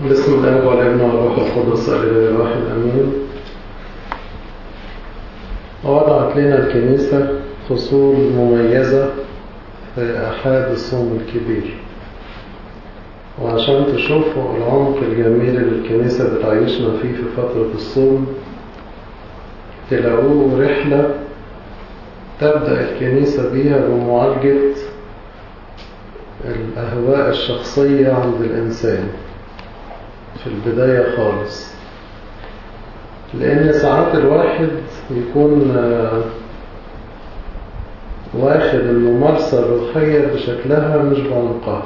بسم الله والابن والروح القدس الإله الواحد أمين وضعت لنا الكنيسة فصول مميزة في أحد الصوم الكبير وعشان تشوفوا العمق الجميل اللي الكنيسة بتعيشنا فيه في فترة الصوم تلاقوه رحلة تبدأ الكنيسة بيها بمعالجة الأهواء الشخصية عند الإنسان في البداية خالص لأن ساعات الواحد يكون واخد الممارسة الروحية بشكلها مش بعمقها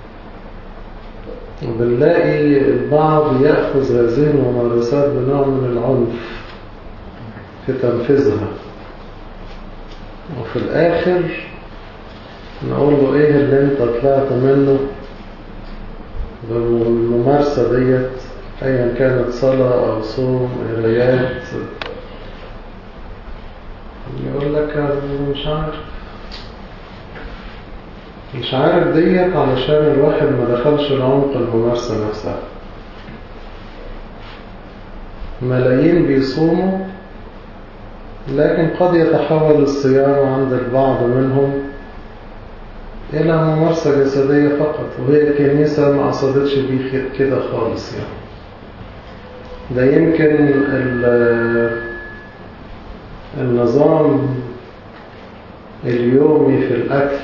وبنلاقي البعض يأخذ هذه الممارسات بنوع من العنف في تنفيذها وفي الآخر نقول له إيه اللي أنت طلعت منه بالممارسة ديت أيا كانت صلاة أو صوم قرايات يقول لك أنا مش عارف مش عارف ديت علشان الواحد ما دخلش العمق الممارسة نفسها ملايين بيصوموا لكن قد يتحول الصيام عند البعض منهم إلى ممارسة جسدية فقط وهي الكنيسة ما قصدتش بيه كده خالص يعني ده يمكن النظام اليومي في الأكل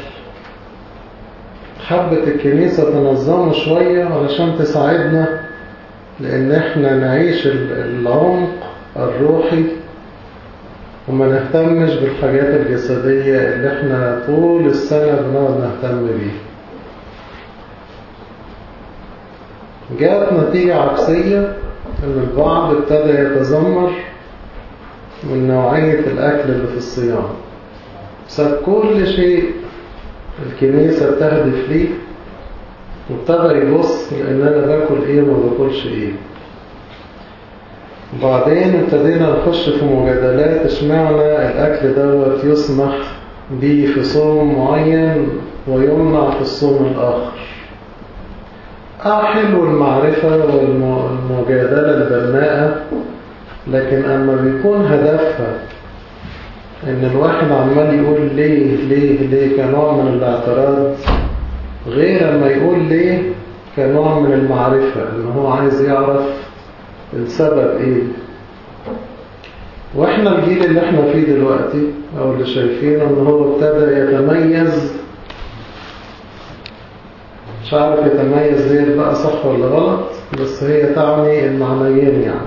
حبت الكنيسة تنظمه شوية علشان تساعدنا لأن احنا نعيش العمق الروحي وما نهتمش بالحاجات الجسدية اللي احنا طول السنة بنقعد نهتم بيها جاءت نتيجة عكسية ان البعض ابتدى يتذمر من نوعية الأكل اللي في الصيام ساب كل شيء الكنيسة بتهدف ليه وابتدى يبص لأن أنا باكل إيه وما باكلش إيه وبعدين ابتدينا نخش في مجادلات اشمعنى الأكل دوت يسمح به في صوم معين ويمنع في الصوم الآخر آه حلو المعرفة والمجادلة البناءة لكن أما بيكون هدفها إن الواحد عمال يقول ليه ليه ليه كنوع من الاعتراض غير أما يقول ليه كنوع من المعرفة إن هو عايز يعرف السبب ايه واحنا الجيل اللي احنا فيه دلوقتي او اللي شايفينه ان هو ابتدى يتميز مش عارف يتميز ديت بقى صح ولا غلط بس هي تعني المعنيين يعني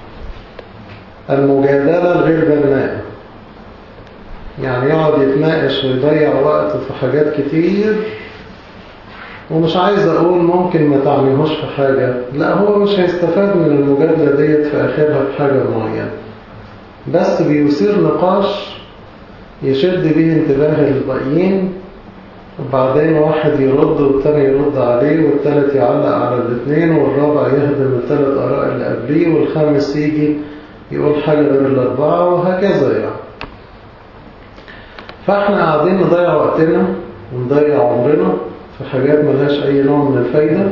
المجادلة الغير بناءة يعني يقعد يتناقش ويضيع وقته في حاجات كتير ومش عايز أقول ممكن ما تعنيهوش في حاجة لا هو مش هيستفاد من المجادلة ديت في آخرها بحاجة معينة بس بيثير نقاش يشد بيه انتباه الباقيين وبعدين واحد يرد والتاني يرد عليه والتالت يعلق على الاثنين والرابع يهدم الثلاث آراء اللي قبليه والخامس يجي يقول حاجة غير الأربعة وهكذا يعني فاحنا قاعدين نضيع وقتنا ونضيع عمرنا في حاجات ملهاش أي نوع من الفايدة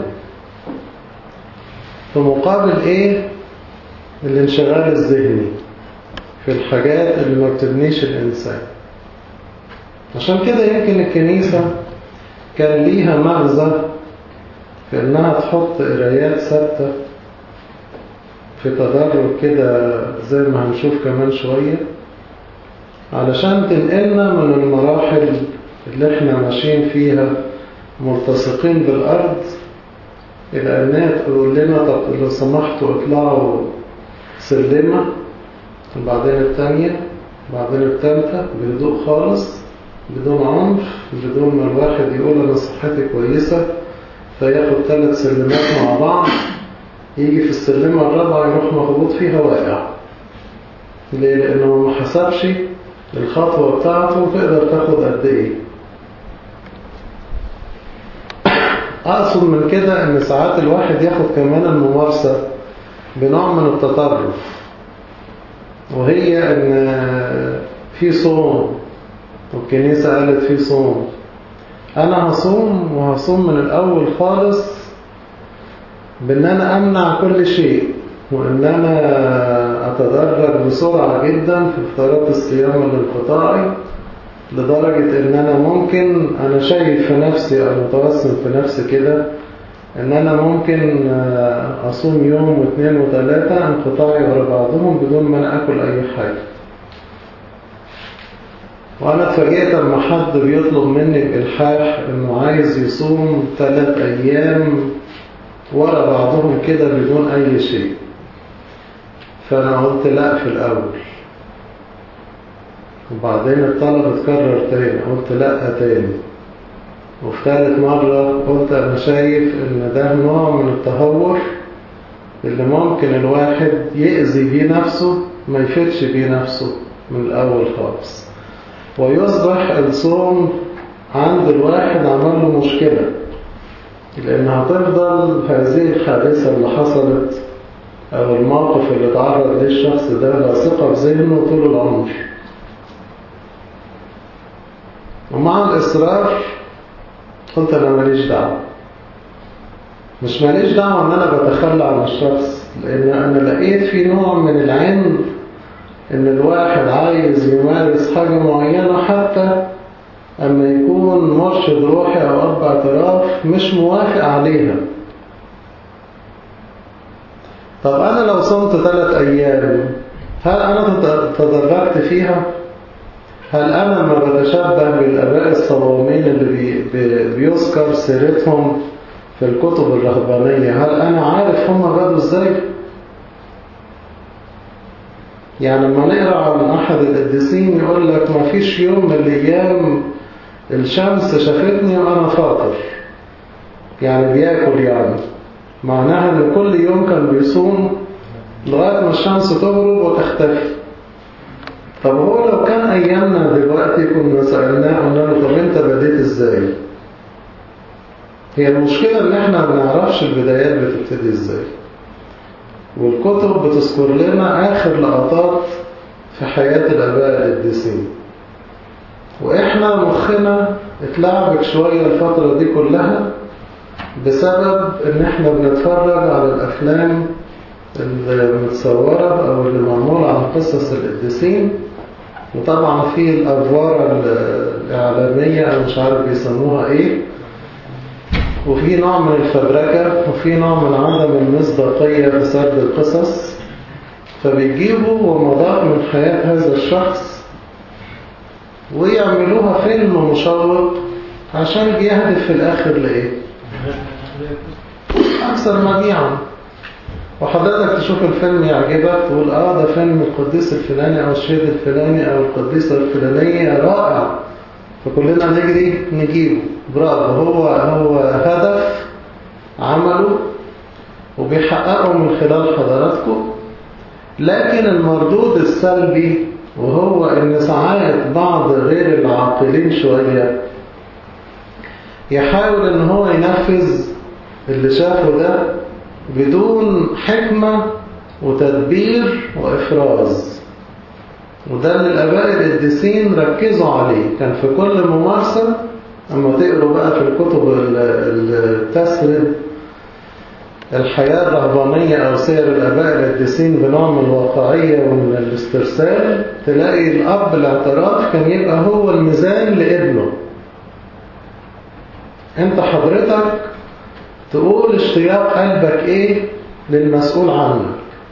في مقابل إيه الانشغال الذهني في الحاجات اللي ما بتبنيش الإنسان عشان كده يمكن الكنيسة كان ليها مغزى في إنها تحط قرايات ثابتة في تدرج كده زي ما هنشوف كمان شوية علشان تنقلنا من المراحل اللي احنا ماشيين فيها ملتصقين بالأرض إلى أنها تقول لنا طب لو سمحتوا اطلعوا سلمة وبعدين الثانية وبعدين الثالثة بهدوء خالص بدون عنف بدون ما الواحد يقول أنا صحتي كويسة فياخد ثلاث سلمات مع بعض يجي في السلمة الرابعة يروح مخبوط فيها واقع ليه؟ لأنه ما حسبش الخطوة بتاعته تقدر تاخد قد إيه أقصد من كده أن ساعات الواحد ياخد كمان الممارسة بنوع من التطرف وهي أن في صوم والكنيسة قالت في صوم أنا هصوم وهصوم من الأول خالص بأن أنا أمنع كل شيء وأن أنا أتدرج بسرعة جدا في فترات الصيام الانقطاعي لدرجة أن أنا ممكن أنا شايف في نفسي أو متوسم في نفسي كده أن أنا ممكن أصوم يوم واثنين وثلاثة انقطاعي ورا بعضهم بدون ما أنا أكل أي حاجة وأنا اتفاجئت لما حد بيطلب مني بإلحاح إنه عايز يصوم ثلاث أيام ورا بعضهم كده بدون أي شيء فأنا قلت لا في الأول وبعدين الطلب اتكرر تاني قلت لا تاني وفي ثالث مرة قلت أنا شايف إن ده نوع من التهور اللي ممكن الواحد يأذي بيه نفسه ما يفيدش بيه نفسه من الأول خالص ويصبح الصوم عند الواحد عمل له مشكلة لأن هتفضل هذه الحادثة اللي حصلت أو الموقف اللي تعرض ليه الشخص ده لاصقة في ذهنه طول العمر ومع الإصرار قلت أنا ماليش دعوة مش ماليش دعوة أن أنا بتخلى عن الشخص لأن أنا لقيت في نوع من العند إن الواحد عايز يمارس حاجة معينة حتى أما يكون مرشد روحي أو أب اعتراف مش موافق عليها طب أنا لو صمت ثلاث أيام هل أنا تدرجت فيها؟ هل أنا ما بتشبه بالآباء الصوامين اللي بي بي بيذكر سيرتهم في الكتب الرهبانية هل أنا عارف هم بدوا إزاي؟ يعني لما نقرأ عن أحد القديسين يقول لك ما فيش يوم من الأيام الشمس شافتني وأنا فاطر يعني بياكل يعني معناها أن كل يوم كان بيصوم لغاية ما الشمس تغرب وتختفي طب هو لو كان أيامنا دلوقتي كنا سألناه قلنا له طب أنت بديت إزاي؟ هي المشكلة إن إحنا ما بنعرفش البدايات بتبتدي إزاي والكتب بتذكر لنا آخر لقطات في حياة الآباء القديسين وإحنا مخنا اتلعبك شوية الفترة دي كلها بسبب إن إحنا بنتفرج على الأفلام المتصورة أو اللي معمولة عن قصص القديسين وطبعا في الأدوار الإعلامية أو مش عارف بيسموها إيه وفي نوع من الفبركة وفي نوع من عدم المصداقية في سرد القصص فبيجيبوا ومضاء من حياة هذا الشخص ويعملوها فيلم مشوق عشان بيهدف في الآخر لإيه؟ أكثر مبيعا وحضرتك تشوف الفيلم يعجبك تقول آه ده فيلم القديس الفلاني أو الشيخ الفلاني أو القديسة الفلانية رائع فكلنا نجري نجيبه برافو هو هو هدف عمله وبيحققه من خلال حضراتكم لكن المردود السلبي وهو ان ساعات بعض غير العاقلين شوية يحاول ان هو ينفذ اللي شافه ده بدون حكمة وتدبير وإفراز وده اللي الآباء القديسين ركزوا عليه كان في كل ممارسة أما تقروا بقى في الكتب اللي تسرد الحياة الرهبانية أو سير الآباء القديسين بنوع من الواقعية ومن الاسترسال تلاقي الأب الاعتراف كان يبقى هو الميزان لابنه أنت حضرتك تقول اشتياق قلبك إيه للمسؤول عنك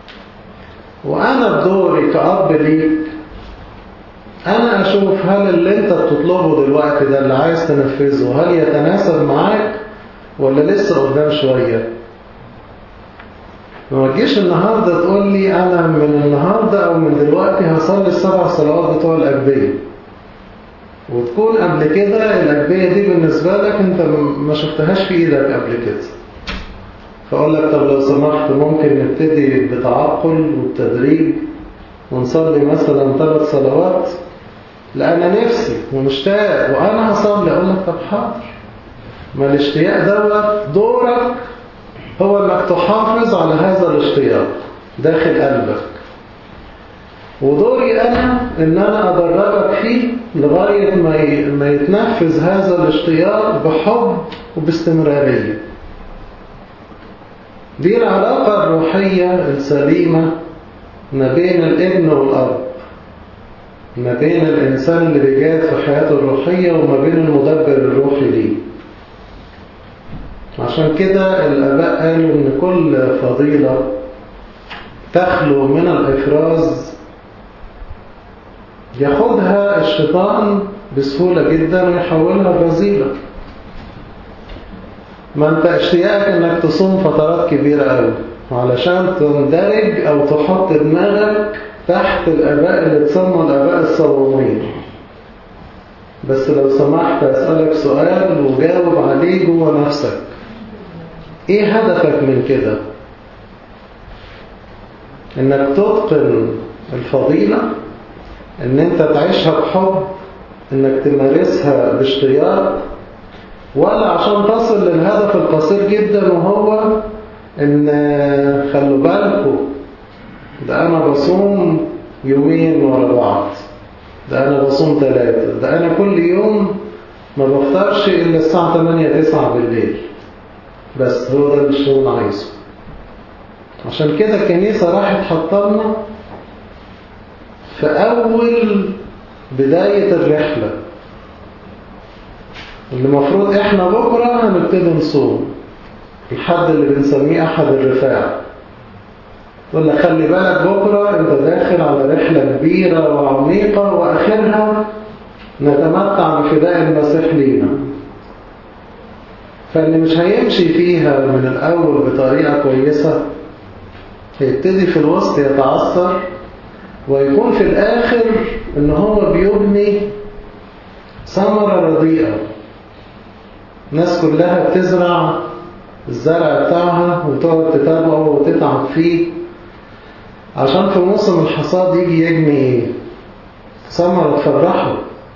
وأنا بدوري كأب ليك أنا أشوف هل اللي أنت بتطلبه دلوقتي ده اللي عايز تنفذه هل يتناسب معاك ولا لسه قدام شوية ما تجيش النهاردة تقول لي أنا من النهاردة أو من دلوقتي هصلي السبع صلوات بتوع الأجبية وتكون قبل كده الأجبية دي بالنسبة لك أنت ما شفتهاش في إيدك قبل كده فأقول لك طب لو سمحت ممكن نبتدي بتعقل وبتدريج ونصلي مثلا ثلاث صلوات لا أنا نفسي ومشتاق وأنا هصلي أقول لك طب حاضر ما الاشتياق دوت دورك هو انك تحافظ على هذا الاشتياق داخل قلبك ودوري انا ان انا ادربك فيه لغاية ما يتنفذ هذا الاشتياق بحب وباستمرارية دي العلاقة الروحية السليمة ما بين الابن والأب ما بين الإنسان اللي بيجاهد في حياته الروحية وما بين المدبر الروحي ليه عشان كده الآباء قالوا إن كل فضيلة تخلو من الإفراز ياخدها الشيطان بسهولة جدا ويحولها لرذيلة ما انت اشتياقك انك تصوم فترات كبيرة قوي علشان تندرج او تحط دماغك تحت الاباء اللي تسموا الاباء الصوامين بس لو سمحت اسألك سؤال وجاوب عليه جوه نفسك ايه هدفك من كده انك تتقن الفضيلة ان انت تعيشها بحب انك تمارسها باشتياق ولا عشان تصل للهدف القصير جدا وهو ان خلوا بالكم ده انا بصوم يومين ورا بعض ده انا بصوم ثلاثة ده انا كل يوم ما بفطرش الا الساعة 8 9 بالليل بس هو ده اللي الشغل عايزه عشان كده الكنيسة راحت حطلنا في أول بداية الرحلة اللي المفروض احنا بكرة هنبتدي نصوم الحد اللي بنسميه أحد الرفاع تقول لك خلي بالك بكرة انت داخل على رحلة كبيرة وعميقة وآخرها نتمتع بفداء المسيح لينا فاللي مش هيمشي فيها من الأول بطريقة كويسة هيبتدي في الوسط يتعثر ويكون في الآخر إن هو بيبني ثمرة رديئة الناس كلها بتزرع الزرع بتاعها وتقعد تتابعه وتتعب فيه عشان في موسم الحصاد يجي يجني ايه ثمرة تفرحه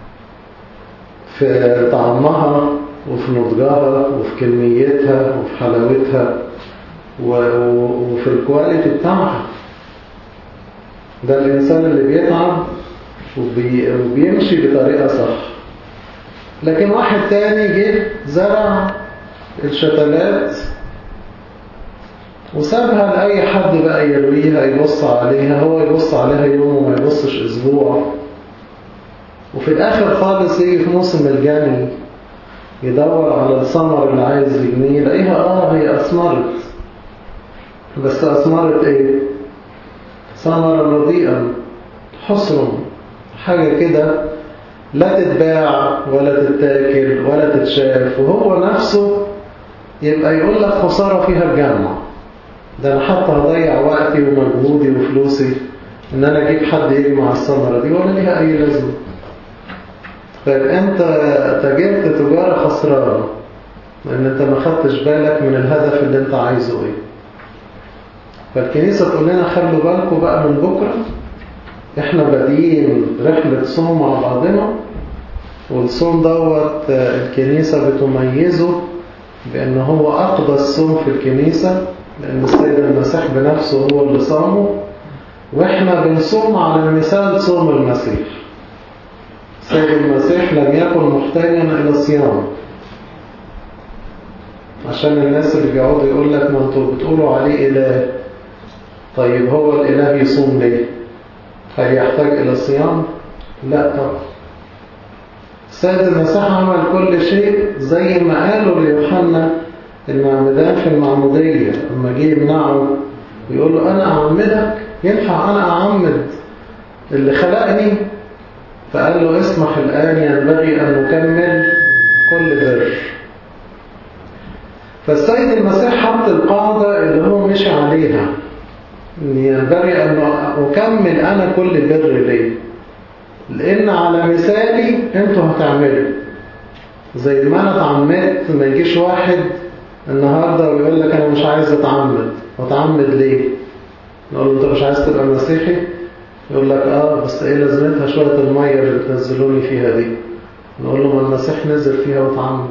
في طعمها وفي نضجها وفي كميتها وفي حلاوتها وفي الكواليتي بتاعها ده الإنسان اللي بيتعب وبي... وبيمشي بطريقة صح لكن واحد تاني جه زرع الشتلات وسابها لأي حد بقى يرويها يبص عليها هو يبص عليها يوم وما يبصش أسبوع وفي الآخر خالص يجي في موسم الجني يدور على الثمر اللي عايز يجنيه يلاقيها اه هي أثمرت بس أثمرت ايه ثمرة رديئة حصر حاجة كده لا تتباع ولا تتاكل ولا تتشاف وهو نفسه يبقى يقول لك خسارة فيها الجامعة ده أنا حتى هضيع وقتي ومجهودي وفلوسي إن أنا أجيب حد يجمع الثمرة دي ولا ليها أي لازمة طيب أنت تجرت تجارة خسرانة لأن أنت ما خدتش بالك من الهدف اللي أنت عايزه إيه فالكنيسة تقول لنا خلوا بالكم بقى من بكرة احنا بادئين رحلة صوم مع بعضنا والصوم دوت الكنيسة بتميزه بأن هو أقدس صوم في الكنيسة لأن السيد المسيح بنفسه هو اللي صامه وإحنا بنصوم على مثال صوم المسيح السيد المسيح لم يكن محتاجا إلى الصيام عشان الناس اللي بيقعدوا يقول لك ما انتوا بتقولوا عليه إله طيب هو الإله يصوم ليه هل يحتاج إلى الصيام لا طبعا السيد المسيح عمل كل شيء زي ما قالوا ليوحنا المعمدان في المعمودية لما جه يمنعه ويقول له أنا أعمدك ينفع أنا أعمد اللي خلقني فقال له اسمح الآن ينبغي أن نكمل كل بر فالسيد المسيح حط القاعدة اللي هو مشي عليها إن ينبغي أن أكمل أنا كل بر ليه لأن على مثالي أنتوا هتعملوا زي ما أنا اتعمدت ما يجيش واحد النهاردة ويقول لك أنا مش عايز أتعمد وأتعمد ليه نقول له أنت مش عايز تبقى مسيحي يقول لك آه بس إيه لازمتها شوية المية اللي بتنزلوني فيها دي نقول له ما المسيح نزل فيها واتعمد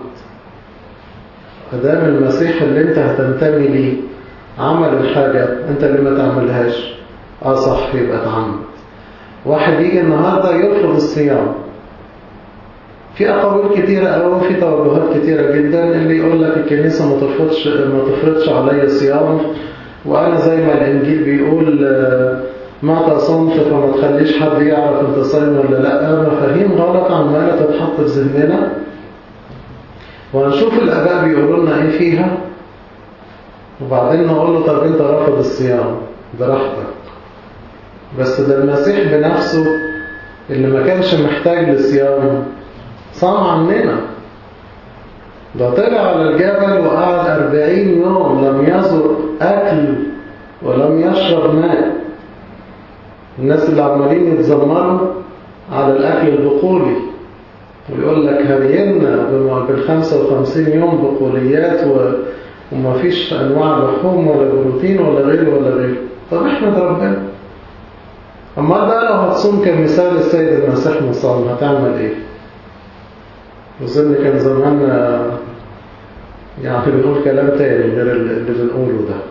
فدام المسيح اللي أنت هتنتمي ليه عمل الحاجة أنت اللي ما تعملهاش آه صح يبقى اتعمد واحد يجي النهاردة يطلب الصيام في أقاويل كتيرة أو في توجهات كتيرة جدا اللي يقول لك الكنيسة ما تفرضش ما تفرضش عليا صيام وأنا زي ما الإنجيل بيقول متى صمت فما تخليش حد يعرف أنت صايم ولا لأ مفاهيم غلط عمالة تتحط في ذهننا وهنشوف الآباء بيقولوا لنا إيه فيها وبعدين نقول له طب أنت رافض الصيام براحتك بس ده المسيح بنفسه اللي ما كانش محتاج لصيام صام عننا ده طلع على الجبل وقعد أربعين يوم لم يذق أكل ولم يشرب ماء الناس اللي عمالين يتذمروا على الأكل البقولي ويقول لك هرينا بالخمسة وخمسين يوم بقوليات و... وما فيش أنواع لحوم ولا بروتين ولا غيره ولا غيره طب احمد ربنا أما بقى لو هتصوم كمثال السيد المسيح مصام هتعمل ايه أظن كان زماننا يعني بنقول كلام تاني غير اللي بنقوله ده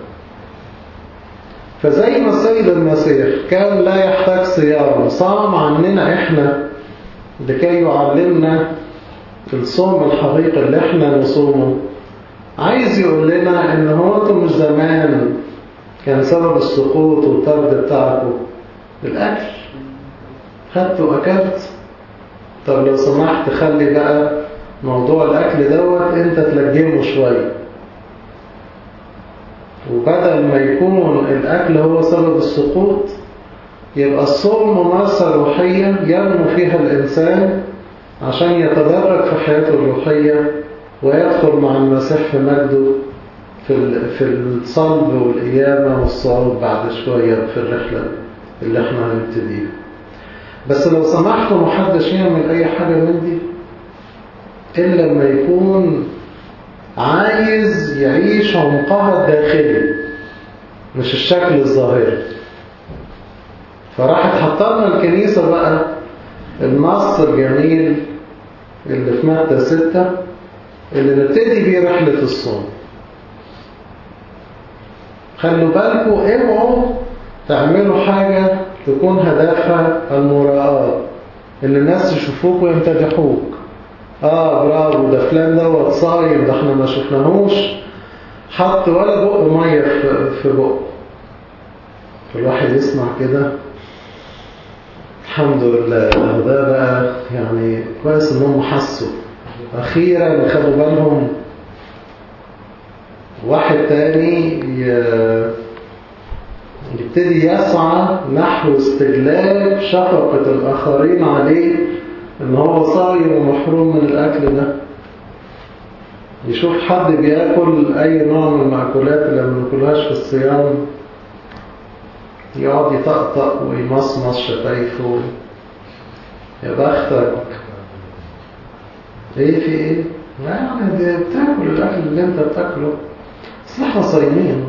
فزي ما السيد المسيح كان لا يحتاج صيام صام عننا احنا لكي يعلمنا الصوم الحقيقي اللي احنا نصومه عايز يقول لنا ان هو انتم مش زمان كان سبب السقوط والطرد بتاعكم الاكل خدت واكلت طب لو سمحت خلي بقى موضوع الاكل دوت انت تلجمه شويه وبدل ما يكون الأكل هو سبب السقوط يبقى الصوم ممارسة روحية ينمو فيها الإنسان عشان يتدرج في حياته الروحية ويدخل مع المسيح في مجده في في الصلب والقيامة والصعود بعد شوية في الرحلة اللي احنا هنبتديها بس لو سمحتوا محدش يعمل أي حاجة من دي إلا لما يكون عايز يعيش عمقها الداخلي مش الشكل الظاهري فراحت حطلنا الكنيسة بقى النص الجميل اللي في مادة ستة اللي نبتدي بيه رحلة الصوم خلوا بالكم اوعوا تعملوا حاجة تكون هدفها المراءة ان الناس يشوفوك ويمتدحوك اه برافو ده فلان دوت صايم ده احنا ما شفناهوش حط ولا بق ميه في في بقه فالواحد يسمع كده الحمد لله ده بقى يعني كويس انهم حسوا اخيرا خدوا بالهم واحد تاني يبتدي يسعى نحو استغلال شفقة الآخرين عليه ان هو صايم ومحروم من الاكل ده يشوف حد بياكل اي نوع من المأكولات اللي ما بناكلهاش في الصيام يقعد يطقطق ويمصمص شفايفه يا بختك ايه في ايه لا يعني دي بتاكل الاكل اللي انت بتاكله بس احنا صايمين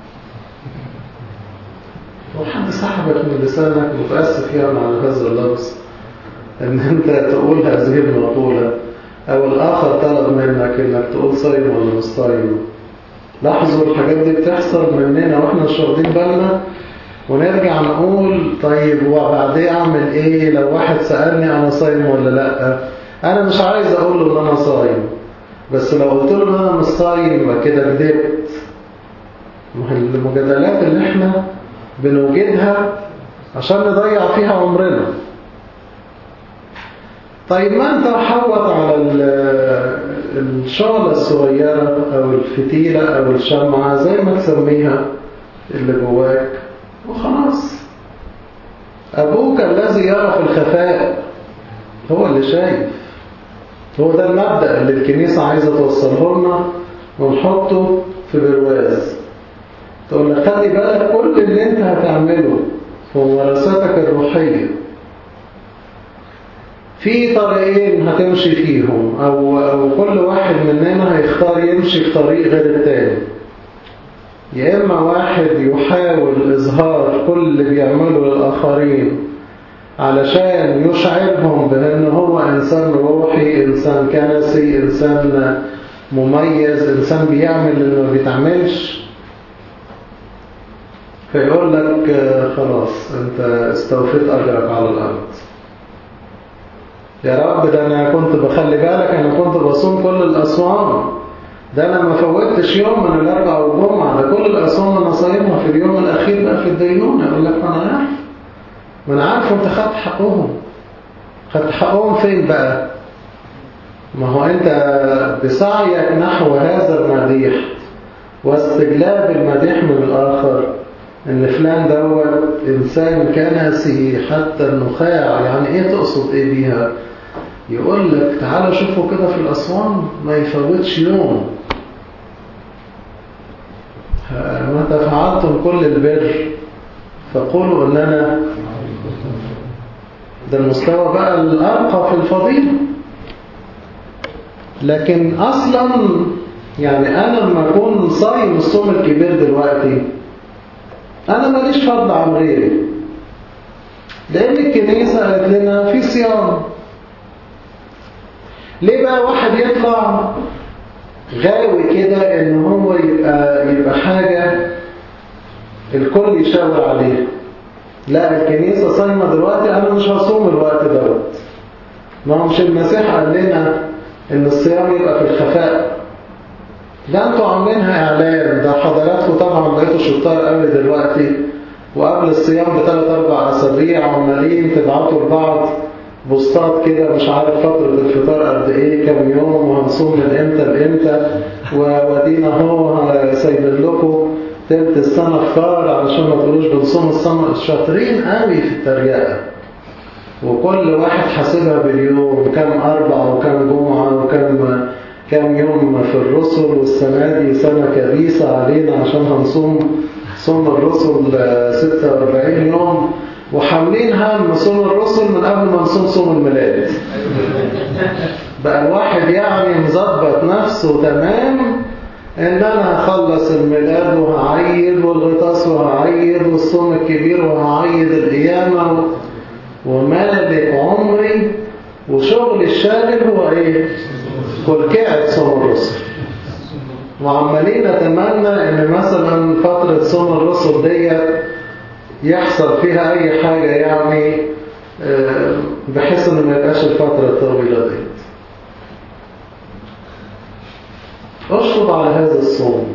وحد سحبك من لسانك متأسف يعني على هذا اللفظ ان انت تقول هذه المقولة او الاخر طلب منك انك تقول صايم ولا مش صايم لاحظوا الحاجات دي بتحصل مننا واحنا مش واخدين بالنا ونرجع نقول طيب وبعدين اعمل ايه لو واحد سألني انا صايم ولا لا انا مش عايز اقول له ان انا صايم بس لو قلت له ان انا مش صايم يبقى كده كدبت المجادلات اللي احنا بنوجدها عشان نضيع فيها عمرنا طيب ما انت حوط على الشعلة الصغيرة او الفتيلة او الشمعة زي ما تسميها اللي جواك وخلاص ابوك الذي يرى في الخفاء هو اللي شايف هو ده المبدأ اللي الكنيسة عايزة توصله لنا ونحطه في برواز تقول لك خلي بالك كل اللي انت هتعمله في ممارساتك الروحية في طريقين هتمشي فيهم أو, أو كل واحد مننا هيختار يمشي في طريق غير التاني يا إما واحد يحاول إظهار كل اللي بيعمله للآخرين علشان يشعرهم بأن هو إنسان روحي إنسان كنسي إنسان مميز إنسان بيعمل اللي ما بيتعملش فيقول لك خلاص أنت استوفيت أجرك على الأرض يا رب ده أنا كنت بخلي بالك أنا كنت بصوم كل الأصوام ده أنا ما فوتش يوم من الأربع والجمعة ده كل الأصوام أنا صايمها في اليوم الأخير بقى في الدينونة يقول لك ما أنا عارف ما أنا عارف أنت خدت حقهم خدت حقهم فين بقى ما هو أنت بسعيك نحو هذا المديح واستجلاب المديح من الآخر ان فلان دوت انسان كنسي حتى النخاع يعني ايه تقصد ايه بيها يقول لك تعالوا شوفوا كده في الاسوان ما يفوتش يوم متى فعلتم كل البر فقولوا ان انا ده المستوى بقى الارقى في الفضيله لكن اصلا يعني انا لما اكون صايم الصوم الكبير دلوقتي أنا ماليش فرض عن غيري لأن الكنيسة قالت لنا في صيام ليه بقى واحد يطلع غاوي كده إن هو يبقى, يبقى حاجة الكل يشاور عليها لا الكنيسة صايمة دلوقتي أنا مش هصوم الوقت دوت ما هو مش المسيح قال لنا إن الصيام يبقى في الخفاء ده انتوا عاملينها اعلان ده حضراتكم طبعا بقيتوا شطار قوي دلوقتي وقبل الصيام بثلاث اربع اسابيع عمالين تبعتوا لبعض بوستات كده مش عارف فترة الفطار قد ايه كام يوم وهنصوم من امتى لامتى وودينا اهو سايبين لكم تلت السنة فطار علشان ما تقولوش بنصوم السنة شاطرين قوي في التريقة وكل واحد حاسبها باليوم كام اربع وكام جمعة وكام كام يوم في الرسل والسنة دي سنة كبيسة علينا عشان هنصوم صوم الرسل 46 يوم وحاملين هم صوم الرسل من قبل ما نصوم صوم الميلاد بقى الواحد يعني مظبط نفسه تمام ان انا هخلص الميلاد وهعيد والغطاس وهعيد والصوم الكبير وهعيد القيامة ومالك عمري وشغل الشاغل هو ايه كلكعة صوم الرسل وعمالين نتمنى ان مثلا فترة صوم الرسل ديت يحصل فيها اي حاجة يعني بحيث ان ما يبقاش الفترة الطويلة ديت اشرب على هذا الصوم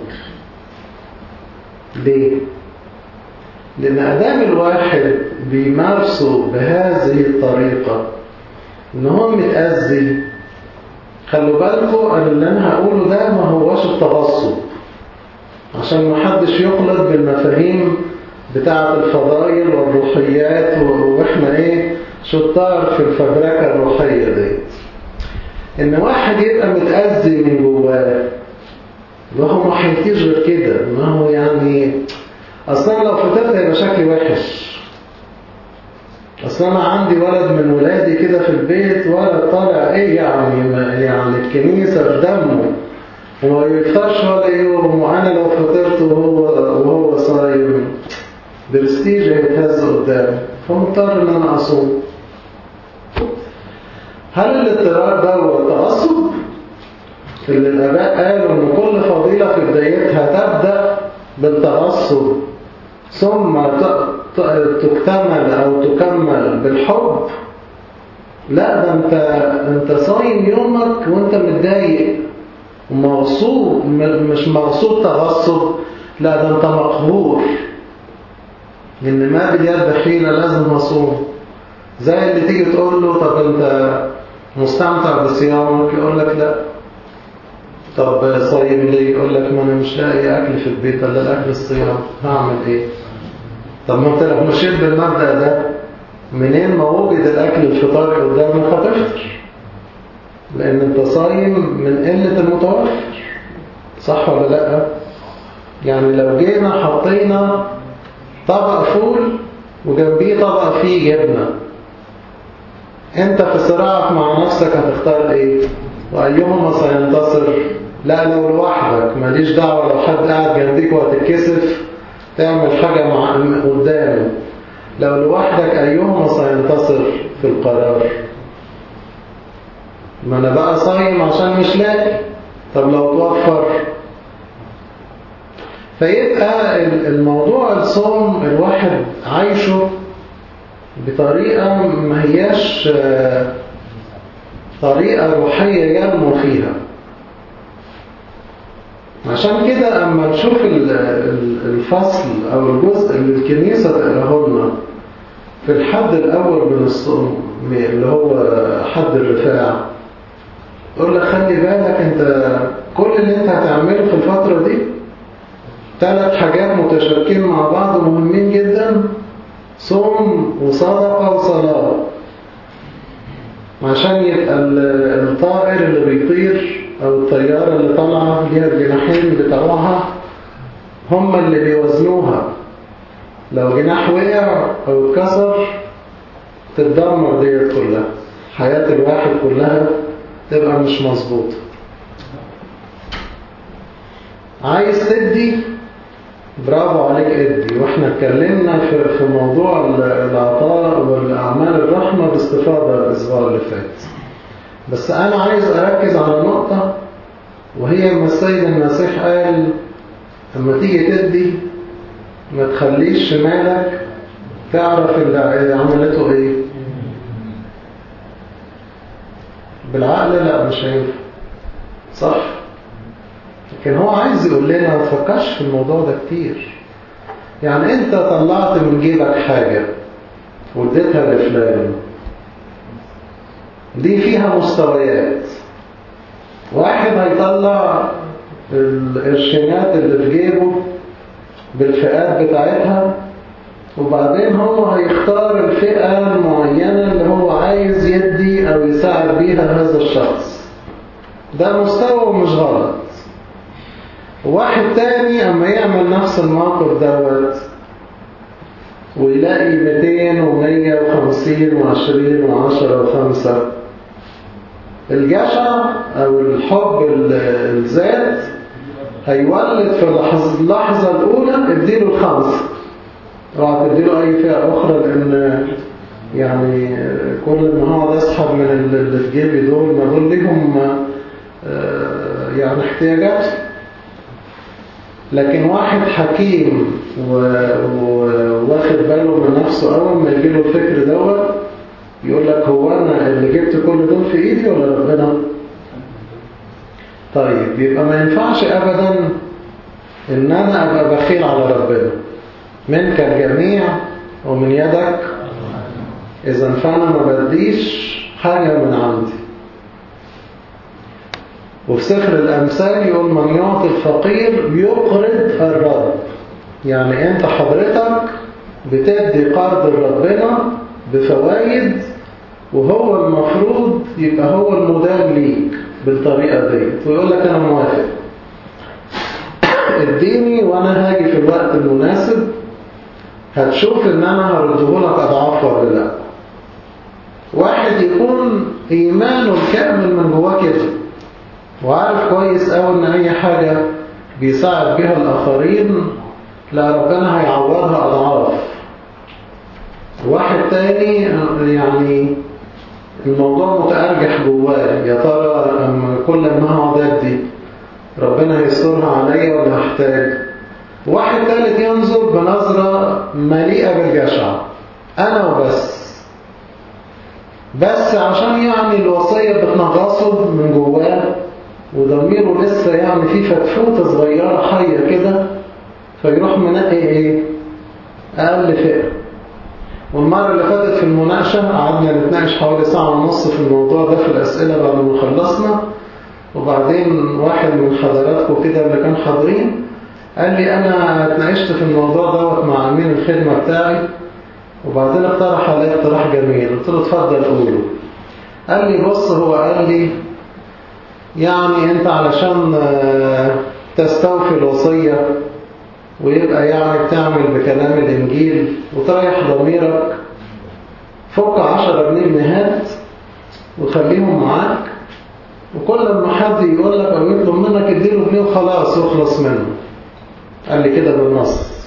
ليه؟ لأن أدام الواحد بيمارسه بهذه الطريقة إن هو متأذي خلوا بالكم أن اللي أنا هقوله ده ما هوش التغصب عشان ما حدش يخلط بالمفاهيم بتاعة الفضائل والروحيات وإحنا إيه شطار في الفبركة الروحية ديت إن واحد يبقى متأذي من جواه وهو ما حيتيش غير كده ما هو يعني أصلا لو فطرت هيبقى شكلي وحش أصلا أنا عندي ولد من ولادي كده في البيت ولد طالع إيه يعني يعني الكنيسة في دمه وما يفطرش ولا يوم وأنا لو فطرت وهو وهو صايم برستيج هيتهز قدامي فمضطر إن أنا أصوم هل الاضطرار ده هو التعصب؟ اللي الآباء قالوا إن كل فضيلة في بدايتها تبدأ بالتعصب ثم تكتمل أو تكمل بالحب لا ده أنت, انت صايم يومك وأنت متضايق ومغصوب مش مغصوب تغصب لا ده أنت مقهور لأن ما باليد حيلة لازم أصوم زي اللي تيجي تقول له طب أنت مستمتع بصيامك يقول لك لا طب صايم ليه يقول لك ما انا مش لاقي اكل في البيت الا الاكل الصيام هعمل ايه طب ما انت لو مشيت بالمبدا ده منين ما وجد الاكل الفطاري قدامك هتفطر لان انت صايم من قله المتوفر صح ولا لا يعني لو جينا حطينا طبق فول وجنبيه طبق فيه جبنه انت في صراعك مع نفسك هتختار ايه وأيهما سينتصر لا لو لوحدك ماليش دعوة لو حد قاعد جنبيك وهتتكسف تعمل حاجة مع قدامه لو لوحدك أيهما سينتصر في القرار ما أنا بقى صايم عشان مش لاقي طب لو توفر فيبقى الموضوع الصوم الواحد عايشه بطريقة ما هياش طريقة روحية ينمو فيها عشان كده أما نشوف الفصل أو الجزء اللي الكنيسة تقراه لنا في الحد الأول من الصوم اللي هو حد الرفاع يقول لك خلي بالك أنت كل اللي أنت هتعمله في الفترة دي ثلاث حاجات متشاركين مع بعض مهمين جدا صوم وصدقة وصلاة عشان يبقى الطائر اللي بيطير أو الطيارة اللي طالعة ليها الجناحين بتاعها هم اللي بيوزنوها لو جناح وقع أو اتكسر تتدمر ديت كلها حياة الواحد كلها تبقى مش مظبوطة عايز تدي برافو عليك ادي واحنا اتكلمنا في في موضوع العطاء والاعمال الرحمه باستفاضه الاسبوع اللي فات بس انا عايز اركز على نقطه وهي ما السيد المسيح قال لما تيجي تدي ما تخليش شمالك تعرف اللي عملته ايه بالعقل لا مش هينفع صح لكن هو عايز يقول لنا ما تفكرش في الموضوع ده كتير يعني انت طلعت من جيبك حاجة واديتها لفلان دي فيها مستويات واحد هيطلع القرشينات اللي في جيبه بالفئات بتاعتها وبعدين هو هيختار الفئة المعينة اللي هو عايز يدي أو يساعد بيها هذا الشخص ده مستوى مش غلط واحد تاني اما يعمل نفس الموقف دوت ويلاقي 200 و150 و20 و10 و5 الجشع او الحب الذات هيولد في اللحظة الأولى اديله الخمسة اوعى تديله أي فئة أخرى لأن يعني كل ما هقعد أسحب من اللي في جيبي دول ما دول ليهم يعني احتياجات لكن واحد حكيم وواخد باله من نفسه أول ما يجيله الفكر دوت يقول لك هو أنا اللي جبت كل دول في إيدي ولا ربنا؟ طيب يبقى ما ينفعش أبدا إن أنا أبقى بخيل على ربنا منك الجميع ومن يدك إذا فأنا ما بديش حاجة من عندي وفي سفر الأمثال يقول من يعطي الفقير يقرض الرب يعني أنت حضرتك بتدي قرض لربنا بفوائد وهو المفروض يبقى هو المدام ليك بالطريقة دي ويقول لك أنا موافق اديني وأنا هاجي في الوقت المناسب هتشوف ان انا هرده لك اضعاف ولا لا واحد يكون ايمانه الكامل من جواه كده وعارف كويس قوي ان اي حاجة بيساعد بيها الاخرين لا ربنا هيعوضها اضعاف واحد تاني يعني الموضوع متأرجح جواه يا ترى لما كل ما هقعد ادي ربنا هيسترها عليا ولا هحتاج واحد ثالث ينظر بنظرة مليئة بالجشع أنا وبس بس عشان يعني الوصية بتنغصه من جواه وضميره لسه يعني في فتفوتة صغيرة حية كده فيروح منقي ايه أقل فئة والمرة اللي فاتت في المناقشة قعدنا نتناقش حوالي ساعة ونص في الموضوع ده في الأسئلة بعد ما خلصنا وبعدين واحد من حضراتكم كده اللي كان حاضرين قال لي أنا اتناقشت في الموضوع دوت مع أمين الخدمة بتاعي وبعدين اقترح علي اقتراح جميل قلت له اتفضل قوله قال لي بص هو قال لي يعني انت علشان تستوفي الوصية ويبقى يعني تعمل بكلام الإنجيل وتريح ضميرك فك عشرة جنيه جنيهات وخليهم معاك وكل ما حد يقول لك أو يطلب منك اديله جنيه وخلاص واخلص منه قال لي كده بالنص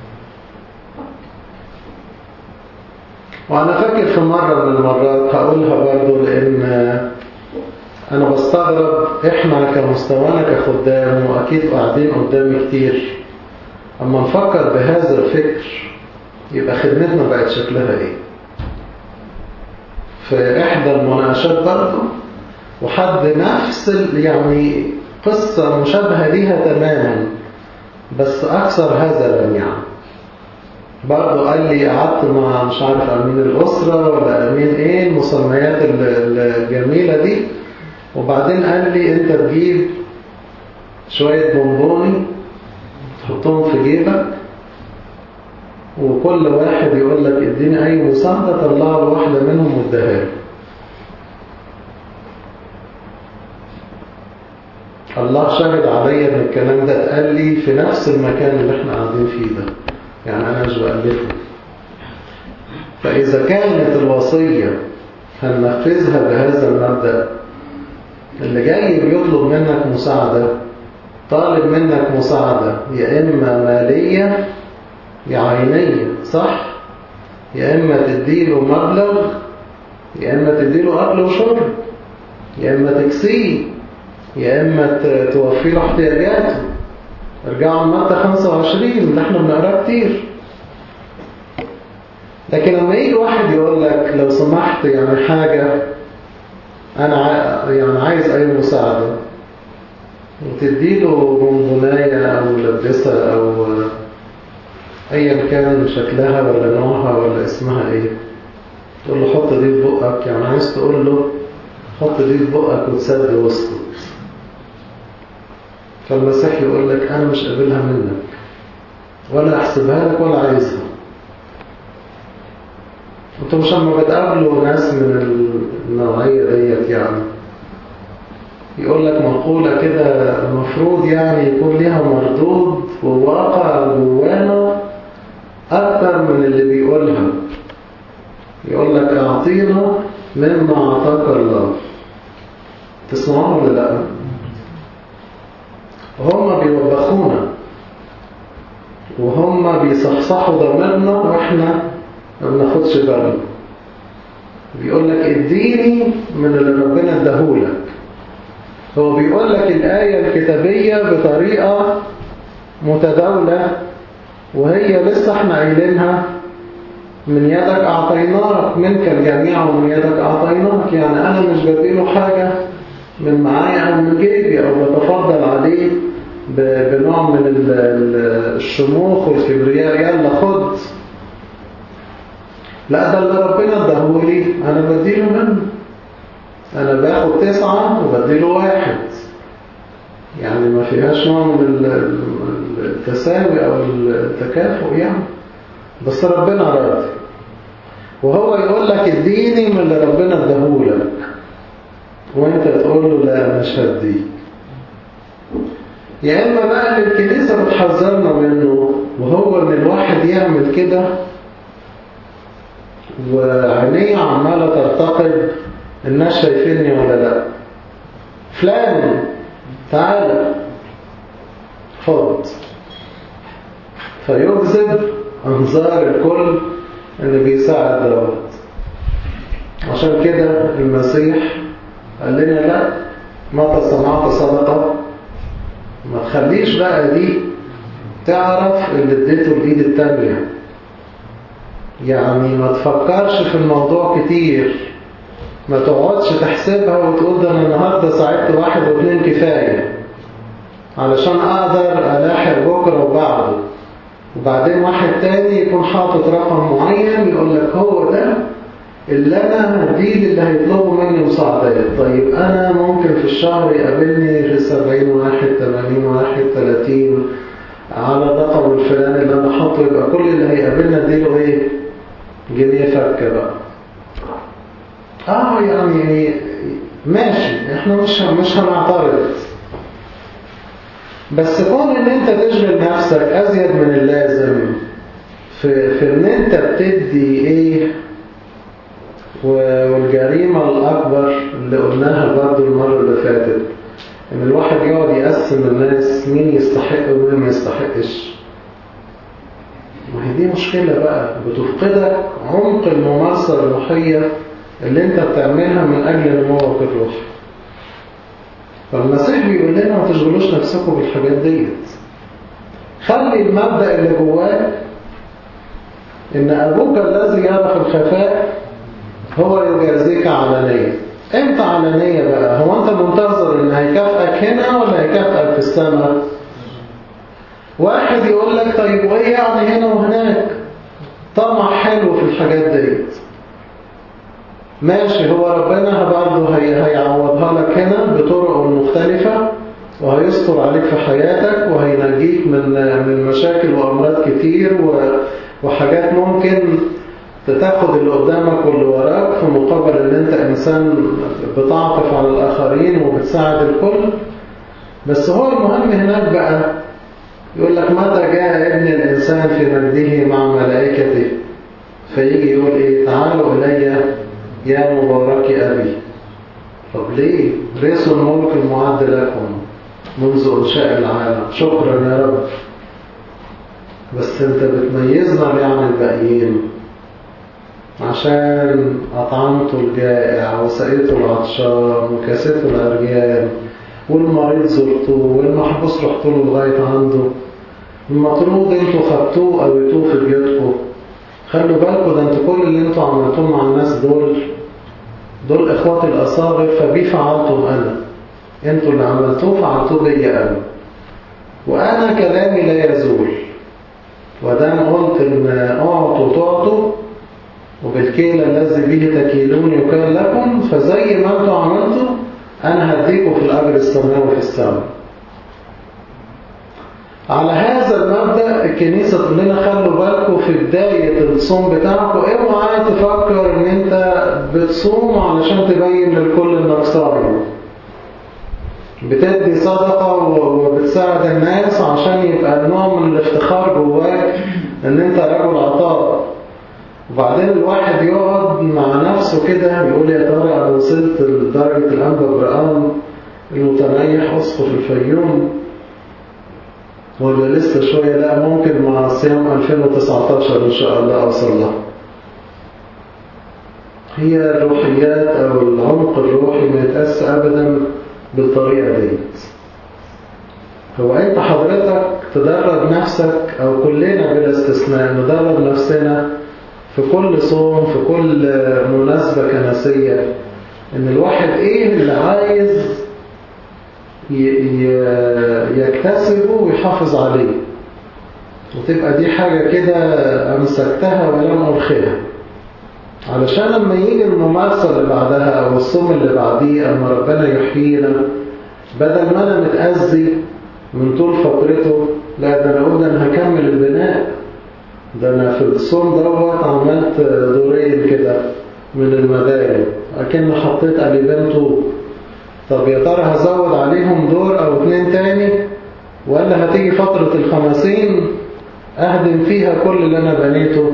وأنا فاكر في مرة من المرات هقولها برضو لأن أنا بستغرب إحنا كمستوانا كخدام وأكيد قاعدين قدامي كتير أما نفكر بهذا الفكر يبقى خدمتنا بقت شكلها إيه في إحدى المناقشات برضو وحد نفس ال- يعني قصة مشابهة ليها تماما بس أكثر هزلا يعني برضه قال لي قعدت مع مش عارف أمين الأسرة ولا أمين إيه المسميات ال- الجميلة دي وبعدين قال لي أنت تجيب شوية بونبوني تحطهم في جيبك وكل واحد يقول لك اديني أي مساعدة طلع له واحدة منهم واديها له الله شهد عليا ان الكلام ده اتقال لي في نفس المكان اللي احنا قاعدين فيه ده يعني انا مش بألفه فإذا كانت الوصية هننفذها بهذا المبدأ اللي جاي بيطلب منك مساعدة طالب منك مساعدة يا إما مالية يا عينية صح؟ يا إما تديله مبلغ يا إما تديله أكل وشرب يا إما تكسيه يا إما ت- توفي له احتياجاته ارجعوا لمادة 25 اللي احنا بنقراه كتير لكن لما يجي واحد يقول لك لو سمحت يعني حاجة أنا ع- يعني عايز أي مساعدة وتديله بونبوناية أو ملبسة أو أيا كان شكلها ولا نوعها ولا اسمها إيه تقول له حط دي في بقك يعني عايز تقول له حط دي في بقك وتسد وسطك فالمسيح يقول لك أنا مش قابلها منك ولا أحسبها لك ولا عايزها انتوا مش لما بتقابلوا ناس من النوعية ديت يعني يقول لك مقولة كده المفروض يعني يكون ليها مردود وواقع جوانا أكتر من اللي بيقولها يقول لك أعطينا مما أعطاك الله تسمعون ولا لا؟ هم بيوبخونا وهم بيصحصحوا ضميرنا واحنا ما بناخدش بالنا بيقول لك اديني من اللي ربنا اداهولك هو بيقول لك الآية الكتابية بطريقة متداولة وهي لسه احنا قايلينها من يدك أعطيناك منك الجميع ومن يدك أعطيناك يعني أنا مش بديله حاجة من معايا أو من جيبي أو بتفضل عليه ب- بنوع من ال- ال- الشموخ والكبرياء يلا خد لا ده اللي ربنا اداهولي أنا بديله منه أنا باخد تسعة وبديله واحد يعني ما فيهاش نوع من ال- ال- التساوي أو التكافؤ يعني بس ربنا راضي وهو يقول لك اديني من اللي ربنا اداهولك وانت تقول له لا مش هديك يا اما بقى اللي الكنيسه بتحذرنا منه وهو ان الواحد يعمل كده وعينيه عماله ترتقب الناس شايفيني ولا لا فلان تعالى خد فيجذب انظار الكل اللي بيساعد دوت عشان كده المسيح قال لنا لا متى صنعت صدقة ما تخليش بقى دي تعرف اللي اديته الايد التانية يعني ما تفكرش في الموضوع كتير ما تقعدش تحسبها وتقول ده انا النهارده ساعدت واحد واثنين كفاية علشان اقدر الاحق بكره وبعده وبعدين واحد تاني يكون حاطط رقم معين يقول لك هو ده اللي انا هديه اللي هيطلبوا مني مساعدات طيب انا ممكن في الشهر يقابلني في 70 واحد 80 واحد 30 على الرقم الفلاني اللي انا حاطه يبقى كل اللي هيقابلنا اديله ايه جنيه فكه بقى اه يعني ماشي احنا مش مش هنعترض بس كون ان انت تشغل نفسك ازيد من اللازم في, في ان انت بتدي ايه والجريمة الأكبر اللي قلناها برضو المرة اللي فاتت إن الواحد يقعد يقسم الناس مين يستحق ومين ما يستحقش ما هي دي مشكلة بقى بتفقدك عمق الممارسة الروحية اللي انت بتعملها من أجل نموك الروحي فالمسيح بيقول لنا ما تشغلوش نفسكم بالحاجات ديت خلي المبدأ اللي جواك إن أبوك الذي يرى في الخفاء هو يجازيك علانية امتى علانية بقى هو انت منتظر ان هيكافئك هنا ولا هيكافئك في السماء واحد يقول لك طيب وايه يعني هنا وهناك طمع حلو في الحاجات ديت ماشي هو ربنا برضه هي هيعوضها لك هنا بطرق مختلفة وهيستر عليك في حياتك وهينجيك من من مشاكل وأمراض كتير وحاجات ممكن تاخد اللي قدامك واللي وراك في مقابل ان انت انسان بتعطف على الاخرين وبتساعد الكل بس هو المهم هناك بقى يقول لك متى جاء ابن الانسان في مجده مع ملائكته فيجي يقول ايه تعالوا الي يا مبارك ابي طب ليه ريسوا الملك المعد لكم منذ انشاء العالم شكرا يا رب بس انت بتميزنا يعني الباقيين عشان أطعمت الجائع وسقيته العطشان وكاسته العريان والمريض زرتوه والمحبوس رحت له لغاية عنده المطرود انتوا خدتوه قويتوه في بيوتكم خلوا بالكم ده انتوا كل اللي انتوا عملتوه مع الناس دول دول اخواتي الاصاغر فبي فعلتم انا انتوا اللي عملتوه فعلتوه بيا انا وانا كلامي لا يزول ودام قلت ان اعطوا تعطوا وبالكيل الذي به تكيلون يكال لكم فزي ما انتم عملتوا انا هديكم في الاجر السماوي في السماء على هذا المبدأ الكنيسة تقول لنا خلوا بالكم في بداية الصوم بتاعكم اوعى تفكر ان انت بتصوم علشان تبين للكل انك صايم بتدي صدقة وبتساعد الناس عشان يبقى نوع من الافتخار جواك ان انت رجل عطاء وبعدين الواحد يقعد مع نفسه كده يقول يا ترى انا وصلت لدرجة الأنبا برقان المتنيح أسقف الفيوم ولا لسه شوية لا ممكن مع صيام 2019 إن شاء الله أوصل لها هي الروحيات أو العمق الروحي ما يتأس أبدا بالطريقة ديت هو أنت حضرتك تدرب نفسك أو كلنا بلا استثناء ندرب نفسنا في كل صوم في كل مناسبة كنسية ان الواحد ايه اللي عايز يكتسبه ويحافظ عليه وتبقى دي حاجة كده أمسكتها ولم أرخيها علشان لما يجي الممارسة اللي بعدها أو الصوم اللي بعديه أما ربنا يحيينا بدل ما أنا متأذي من طول فترته لا ده أنا أقول ده أنا هكمل البناء ده أنا في الصوم دوت عملت دورين كده من المداري أكن حطيت قليبين طوب طب يا ترى هزود عليهم دور أو اتنين تاني ولا هتيجي فترة الخمسين أهدم فيها كل اللي أنا بنيته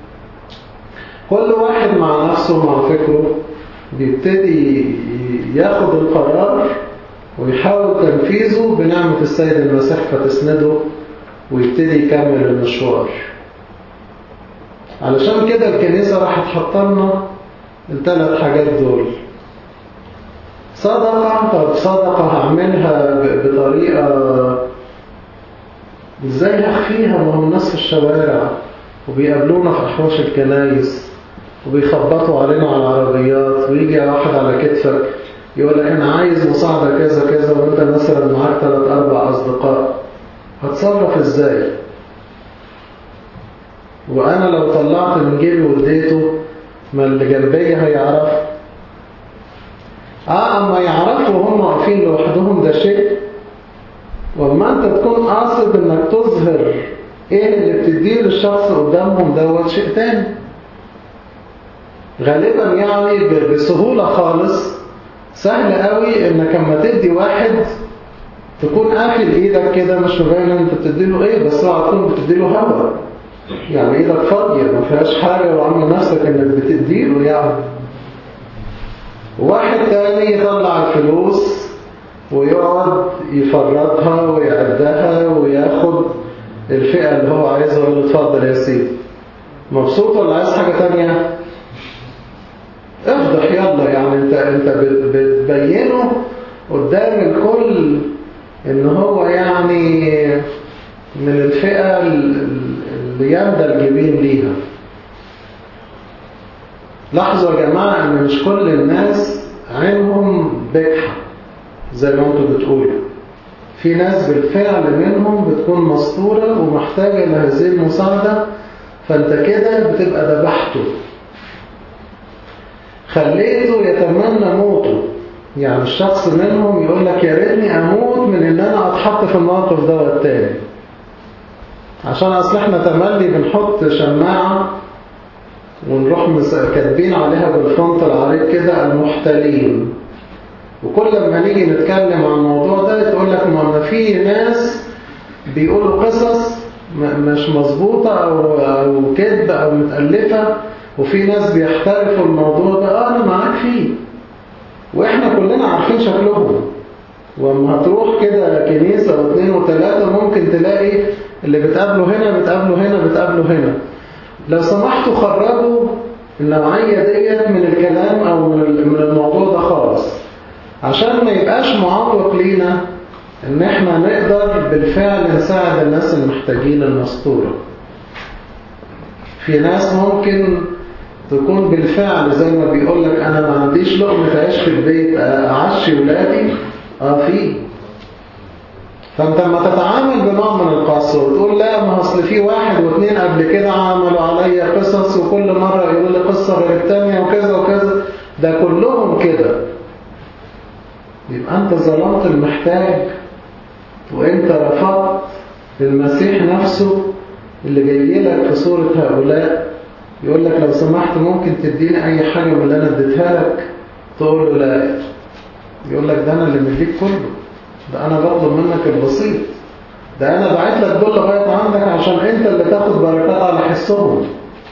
كل واحد مع نفسه مع فكره بيبتدي ياخد القرار ويحاول تنفيذه بنعمة السيد المسيح فتسنده ويبتدي يكمل المشوار علشان كده الكنيسة راح تحط لنا الثلاث حاجات دول صدقة طب صدقة هعملها بطريقة ازاي هخفيها ما هم الناس في الشوارع وبيقابلونا في أحواش الكنايس وبيخبطوا علينا على العربيات ويجي واحد على كتفك يقول لك أنا عايز مساعدة كذا كذا وأنت مثلا معاك ثلاث أربع أصدقاء هتصرف إزاي؟ وأنا لو طلعت من جيبي واديته ما اللي جنبي هيعرف اه اما يعرفوا وهم واقفين لوحدهم ده شيء واما انت تكون قاصد انك تظهر ايه اللي بتديه للشخص قدامهم دوت شيء تاني غالبا يعني بسهولة خالص سهل قوي انك اما تدي واحد تكون قافل ايدك كده مش مبين انت بتديله ايه بس اوعى تكون بتديله هوا يعني ايدك فاضية ما فيهاش حاجة وعامل نفسك انك بتديله يعني واحد تاني يطلع الفلوس ويقعد يفرطها ويعدها وياخد الفئة اللي هو عايزها ويقول له اتفضل يا سيدي مبسوط ولا عايز حاجة تانية افضح يلا يعني انت انت بتبينه قدام الكل ان هو يعني من الفئة اللي يمدى الجبين ليها لاحظوا يا جماعة ان مش كل الناس عينهم بجحة زي ما انتوا بتقولوا في ناس بالفعل منهم بتكون مسطورة ومحتاجة لهذه المساعدة فانت كده بتبقى ذبحته خليته يتمنى موته يعني الشخص منهم يقول لك يا ريتني اموت من ان انا اتحط في الموقف ده والتاني عشان اصل احنا تملي بنحط شماعة ونروح كاتبين عليها بالفونت العريض كده المحتلين وكل ما نيجي نتكلم عن الموضوع ده تقول لك ما في ناس بيقولوا قصص مش مظبوطة أو, أو كذب أو متألفة وفي ناس بيحترفوا الموضوع ده آه أنا معاك فيه وإحنا كلنا عارفين شكلهم وما هتروح كده كنيسة واثنين وثلاثة ممكن تلاقي اللي بتقابله هنا بتقابله هنا بتقابله هنا لو سمحتوا خرجوا النوعية ديت من الكلام أو من الموضوع ده خالص عشان ما يبقاش معوق لينا ان احنا نقدر بالفعل نساعد الناس المحتاجين المسطورة في ناس ممكن تكون بالفعل زي ما بيقول لك انا ما عنديش لقمة عيش في البيت اعشي ولادي اه في فانت لما تتعامل بنوع من القسوة وتقول لا ما اصل في واحد واثنين قبل كده عملوا عليا قصص وكل مرة يقولوا لي قصة غير التانية وكذا وكذا ده كلهم كده يبقى انت ظلمت المحتاج وانت رفضت المسيح نفسه اللي جاي لك في صورة هؤلاء يقول لك لو سمحت ممكن تديني اي حاجة من اللي انا اديتها لك تقول له لا يقول لك ده انا اللي مديك كله ده انا بطلب منك البسيط ده انا بعت لك دول لغاية عندك عشان انت اللي تاخد بركات على حسهم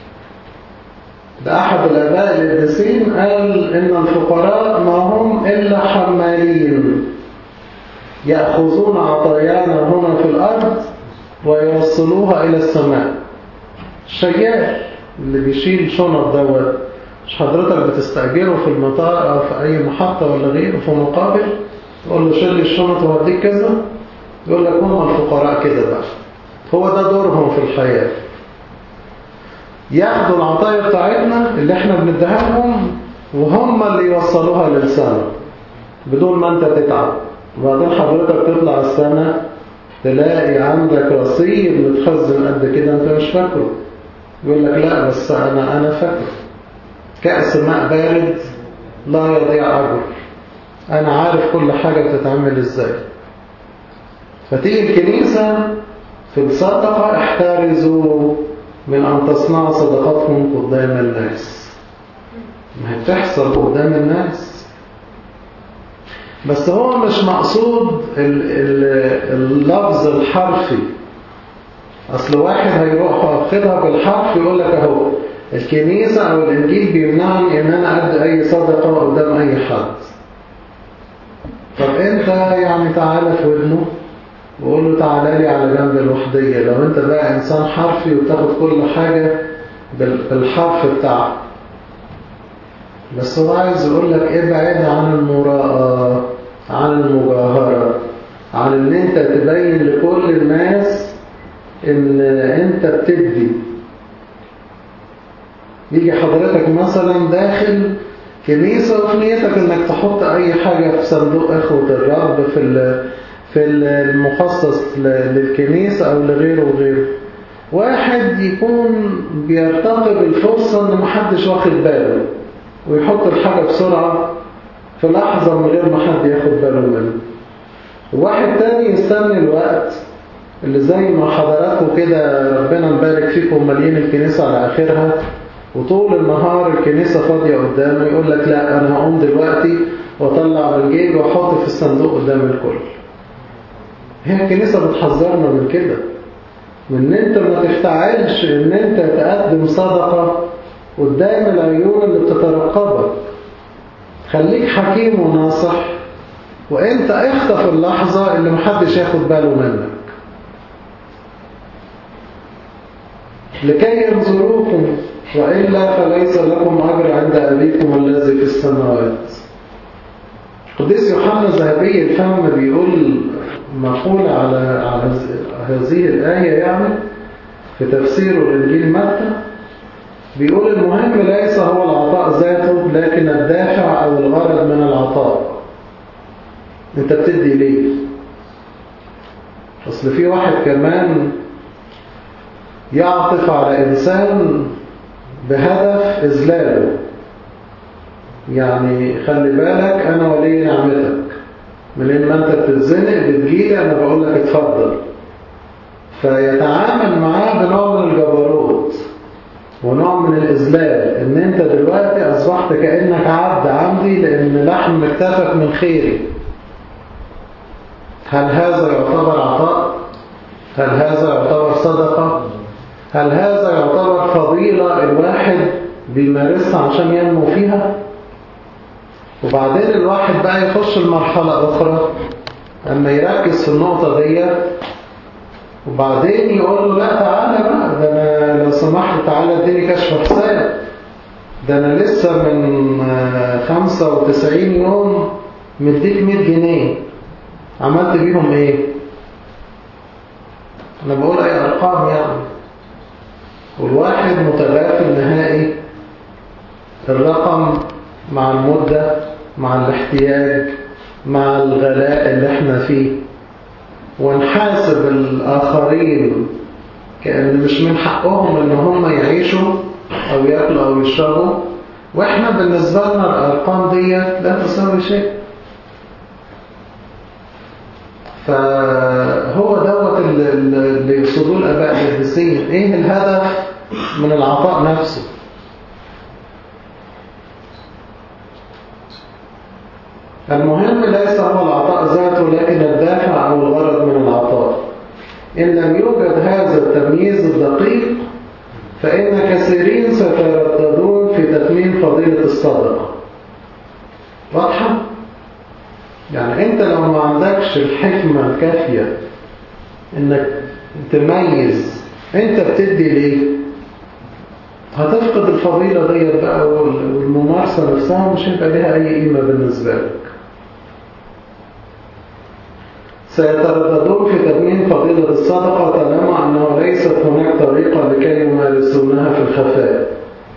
ده أحد الآباء القديسين قال إن الفقراء ما هم إلا حمالين يأخذون عطايانا هنا في الأرض ويوصلوها إلى السماء الشيال اللي بيشيل شنط دوت مش حضرتك بتستأجره في المطار أو في أي محطة ولا غيره في مقابل تقول له شيل لي الشنط وهديك كذا يقول لك هم الفقراء كده بقى هو ده دورهم في الحياة ياخدوا العطايا بتاعتنا اللي احنا بنديها لهم وهم اللي يوصلوها للسنة بدون ما انت تتعب وبعدين حضرتك تطلع السنة تلاقي عندك رصيد متخزن قد كده انت مش فاكره يقول لك لا بس انا انا فاكره كأس ماء بارد لا يضيع اجر انا عارف كل حاجة بتتعمل ازاي فتيجي الكنيسة في الصدقة احترزوا من أن تصنع صدقاتهم قدام الناس ما هي بتحصل قدام الناس بس هو مش مقصود اللفظ الحرفي أصل واحد هيروح واخدها بالحرف يقول لك أهو الكنيسة أو الإنجيل بيمنعني إن أنا أدي أي صدقة قدام أي حد طب أنت يعني تعالى في ودنه وقول له تعالى لي على جنب الوحدية لو انت بقى انسان حرفي وتاخد كل حاجة بالحرف بتاعك بس هو عايز يقول لك ابعد عن المراءة عن المجاهرة عن ان انت تبين لكل الناس ان انت بتدي يجي حضرتك مثلا داخل كنيسة وفي نيتك انك تحط اي حاجة في صندوق اخوة الرب في في المخصص للكنيسة أو لغيره وغيره واحد يكون بيرتقب الفرصة إن محدش واخد باله ويحط الحاجة بسرعة في لحظة من غير ما حد ياخد باله منه واحد تاني يستني الوقت اللي زي ما حضراتكم كده ربنا مبارك فيكم مالين الكنيسة على آخرها وطول النهار الكنيسة فاضية قدامه يقول لك لا أنا هقوم دلوقتي وأطلع من جيبي وأحط في الصندوق قدام الكل هي الكنيسة بتحذرنا من كده من ان انت ما تفتعلش ان انت تقدم صدقة قدام العيون اللي بتترقبك خليك حكيم وناصح وانت اخطف اللحظة اللي محدش ياخد باله منك لكي ينظروكم وإلا فليس لكم أجر عند أبيكم الذي في السماوات قديس يوحنا ذهبي الفم بيقول مقولة على على هذه الآية يعني في تفسير الإنجيل متى بيقول المهم ليس هو العطاء ذاته لكن الدافع أو الغرض من العطاء انت بتدي ليه اصل في واحد كمان يعطف على إنسان بهدف إذلاله يعني خلي بالك أنا ولي نعمتك منين ما أنت بتتزنق بتجيلي أنا بقول لك اتفضل فيتعامل معاه بنوع من الجبروت ونوع من الإذلال إن أنت دلوقتي أصبحت كأنك عبد عمدي لأن لحم اكتفك من خيري هل هذا يعتبر عطاء؟ هل هذا يعتبر صدقة؟ هل هذا يعتبر فضيلة الواحد بيمارسها عشان ينمو فيها؟ وبعدين الواحد بقى يخش المرحلة أخرى أما يركز في النقطة دي وبعدين يقول له لا تعالى بقى ده أنا لو سمحت تعالى اديني كشف حساب ده أنا لسه من 95 يوم مديك 100 جنيه عملت بيهم ايه انا بقول اي ارقام يعني والواحد متغافل نهائي الرقم مع المدة مع الاحتياج مع الغلاء اللي احنا فيه ونحاسب الآخرين كأن مش من حقهم ان هم يعيشوا او يأكلوا او يشربوا واحنا بالنسبة لنا الأرقام دي لا تساوي شيء فهو دوت اللي يقصدوه الآباء القديسين ايه الهدف من العطاء نفسه المهم ليس هو العطاء ذاته لكن الدافع أو الغرض من العطاء إن لم يوجد هذا التمييز الدقيق فإن كثيرين سيترددون في تثمين فضيلة الصدقة واضحة؟ يعني انت لو ما عندكش الحكمة الكافية انك تميز انت بتدي ليه هتفقد الفضيلة دي بقى والممارسة نفسها مش هيبقى لها اي قيمة بالنسبة لك سيترددون في تضمين فضيلة الصدقة طالما أنه ليست هناك طريقة لكي يمارسونها في الخفاء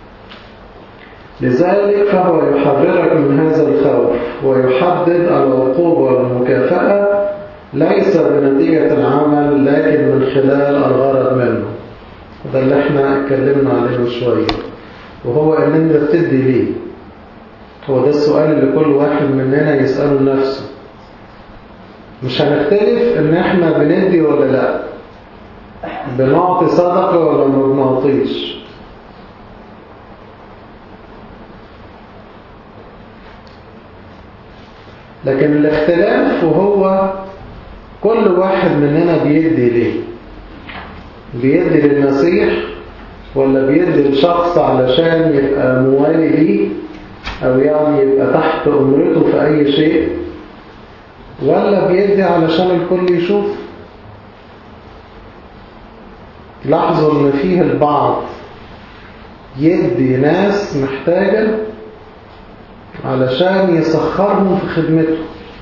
لذلك فهو يحررك من هذا الخوف ويحدد العقوبة والمكافأة ليس بنتيجة العمل لكن من خلال الغرض منه ده اللي احنا اتكلمنا عليه من شوية وهو ان انت بتدي ليه هو ده السؤال اللي كل واحد مننا يسأله لنفسه مش هنختلف ان احنا بندي ولا لا بنعطي صدقة ولا ما بنعطيش لكن الاختلاف وهو كل واحد مننا بيدي ليه بيدي للمسيح ولا بيدي لشخص علشان يبقى موالي ليه او يعني يبقى تحت امرته في اي شيء ولا بيدي علشان الكل يشوف لاحظوا ان فيه البعض يدي ناس محتاجة علشان يسخرهم في خدمته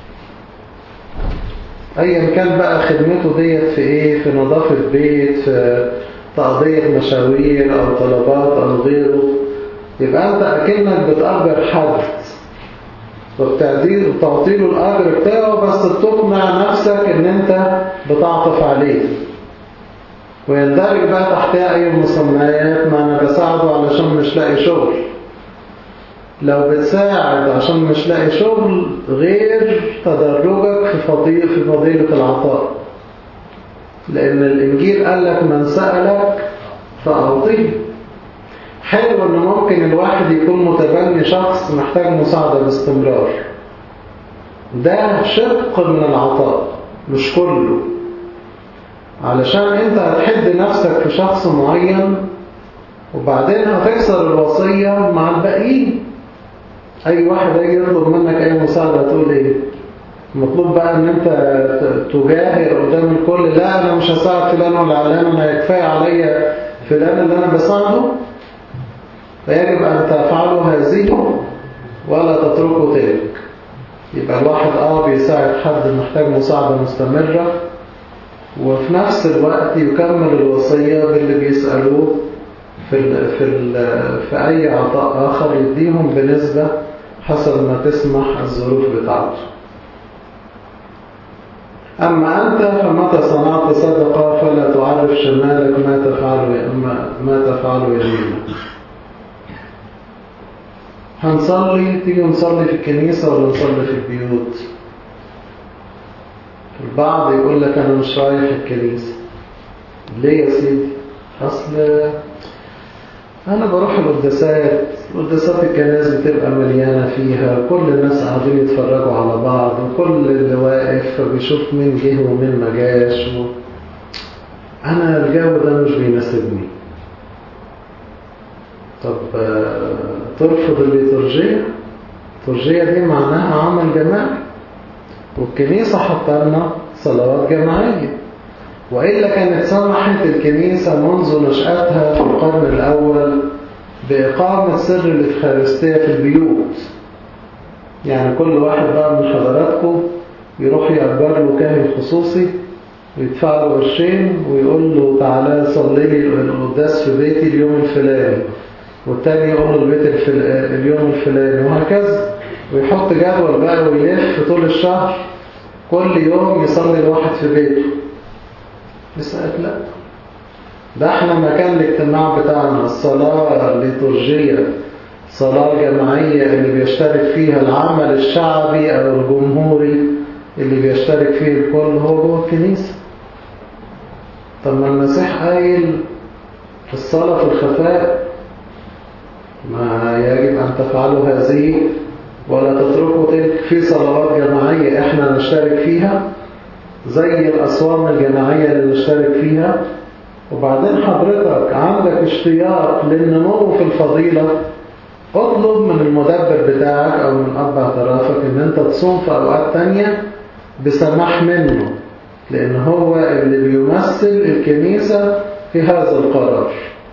ايا كان بقى خدمته ديت في ايه في نظافة بيت في تقضية مشاوير او طلبات او غيره يبقى انت اكنك بتأجر حد وبتعطيله وتعطيله الاجر بتاعه بس بتقنع نفسك ان انت بتعطف عليه ويندرج بقى تحتها اي مسميات ما انا بساعده علشان مش لاقي شغل لو بتساعد عشان مش لاقي شغل غير تدرجك في فضيلة, في فضيلة العطاء لأن الإنجيل قال لك من سألك فأعطيه حلو أن ممكن الواحد يكون متبني شخص محتاج مساعدة باستمرار ده شق من العطاء مش كله علشان انت هتحد نفسك في شخص معين وبعدين هتكسر الوصية مع الباقيين اي واحد يجي يطلب منك اي مساعدة تقول ايه مطلوب بقى ان انت تجاهر قدام الكل لا انا مش هساعد فلان ولا علان انا يكفاية عليا فلان اللي انا بساعده فيجب ان تفعلوا هذه ولا تتركوا تلك يبقى الواحد اه بيساعد حد محتاج مساعدة مستمرة وفي نفس الوقت يكمل الوصية باللي بيسألوه في ال في ال في أي عطاء آخر يديهم بنسبة حسب ما تسمح الظروف بتاعته أما أنت فمتى صنعت صدقة فلا تعرف شمالك ما تفعل ما تفعل يمينك هنصلي تيجي نصلي في الكنيسة ولا نصلي في البيوت البعض يقول لك أنا مش رايح الكنيسة ليه يا سيدي أصل أنا بروح القداسات القداسات الكنائس بتبقى مليانة فيها كل الناس قاعدين يتفرجوا على بعض وكل اللي واقف فبيشوف مين جه ومين ما جاش و... أنا الجو ده مش بيناسبني طب ترفض الليتورجية الليتورجية دي معناها عمل جماعي والكنيسة حاطه لنا صلوات جماعية وإلا كانت سمحت الكنيسة منذ نشأتها في القرن الأول بإقامة سر الإفخارستية في البيوت يعني كل واحد بقى من حضراتكم يروح يأجر له كاهن خصوصي ويدفع له قرشين ويقول له تعالى صلي لي القداس في بيتي اليوم الفلاني والتاني يقول له البيت الفل... اليوم الفلاني وهكذا ويحط جدول بقى ويلف طول الشهر كل يوم يصلي الواحد في بيته بس قالت لا ده احنا مكان الاجتماع بتاعنا الصلاة الليتورجية صلاة جماعية اللي بيشترك فيها العمل الشعبي أو الجمهوري اللي بيشترك فيه الكل هو جوه الكنيسة طب ما المسيح قايل الصلاة في الخفاء ما يجب أن تفعلوا هذه ولا تتركوا تلك في صلوات جماعية احنا نشترك فيها زي الأصوام الجماعية اللي نشترك فيها وبعدين حضرتك عندك اشتياق للنمو في الفضيلة اطلب من المدبر بتاعك أو من أب اعترافك ان انت تصوم في أوقات تانية بسماح منه لأن هو اللي بيمثل الكنيسة في هذا القرار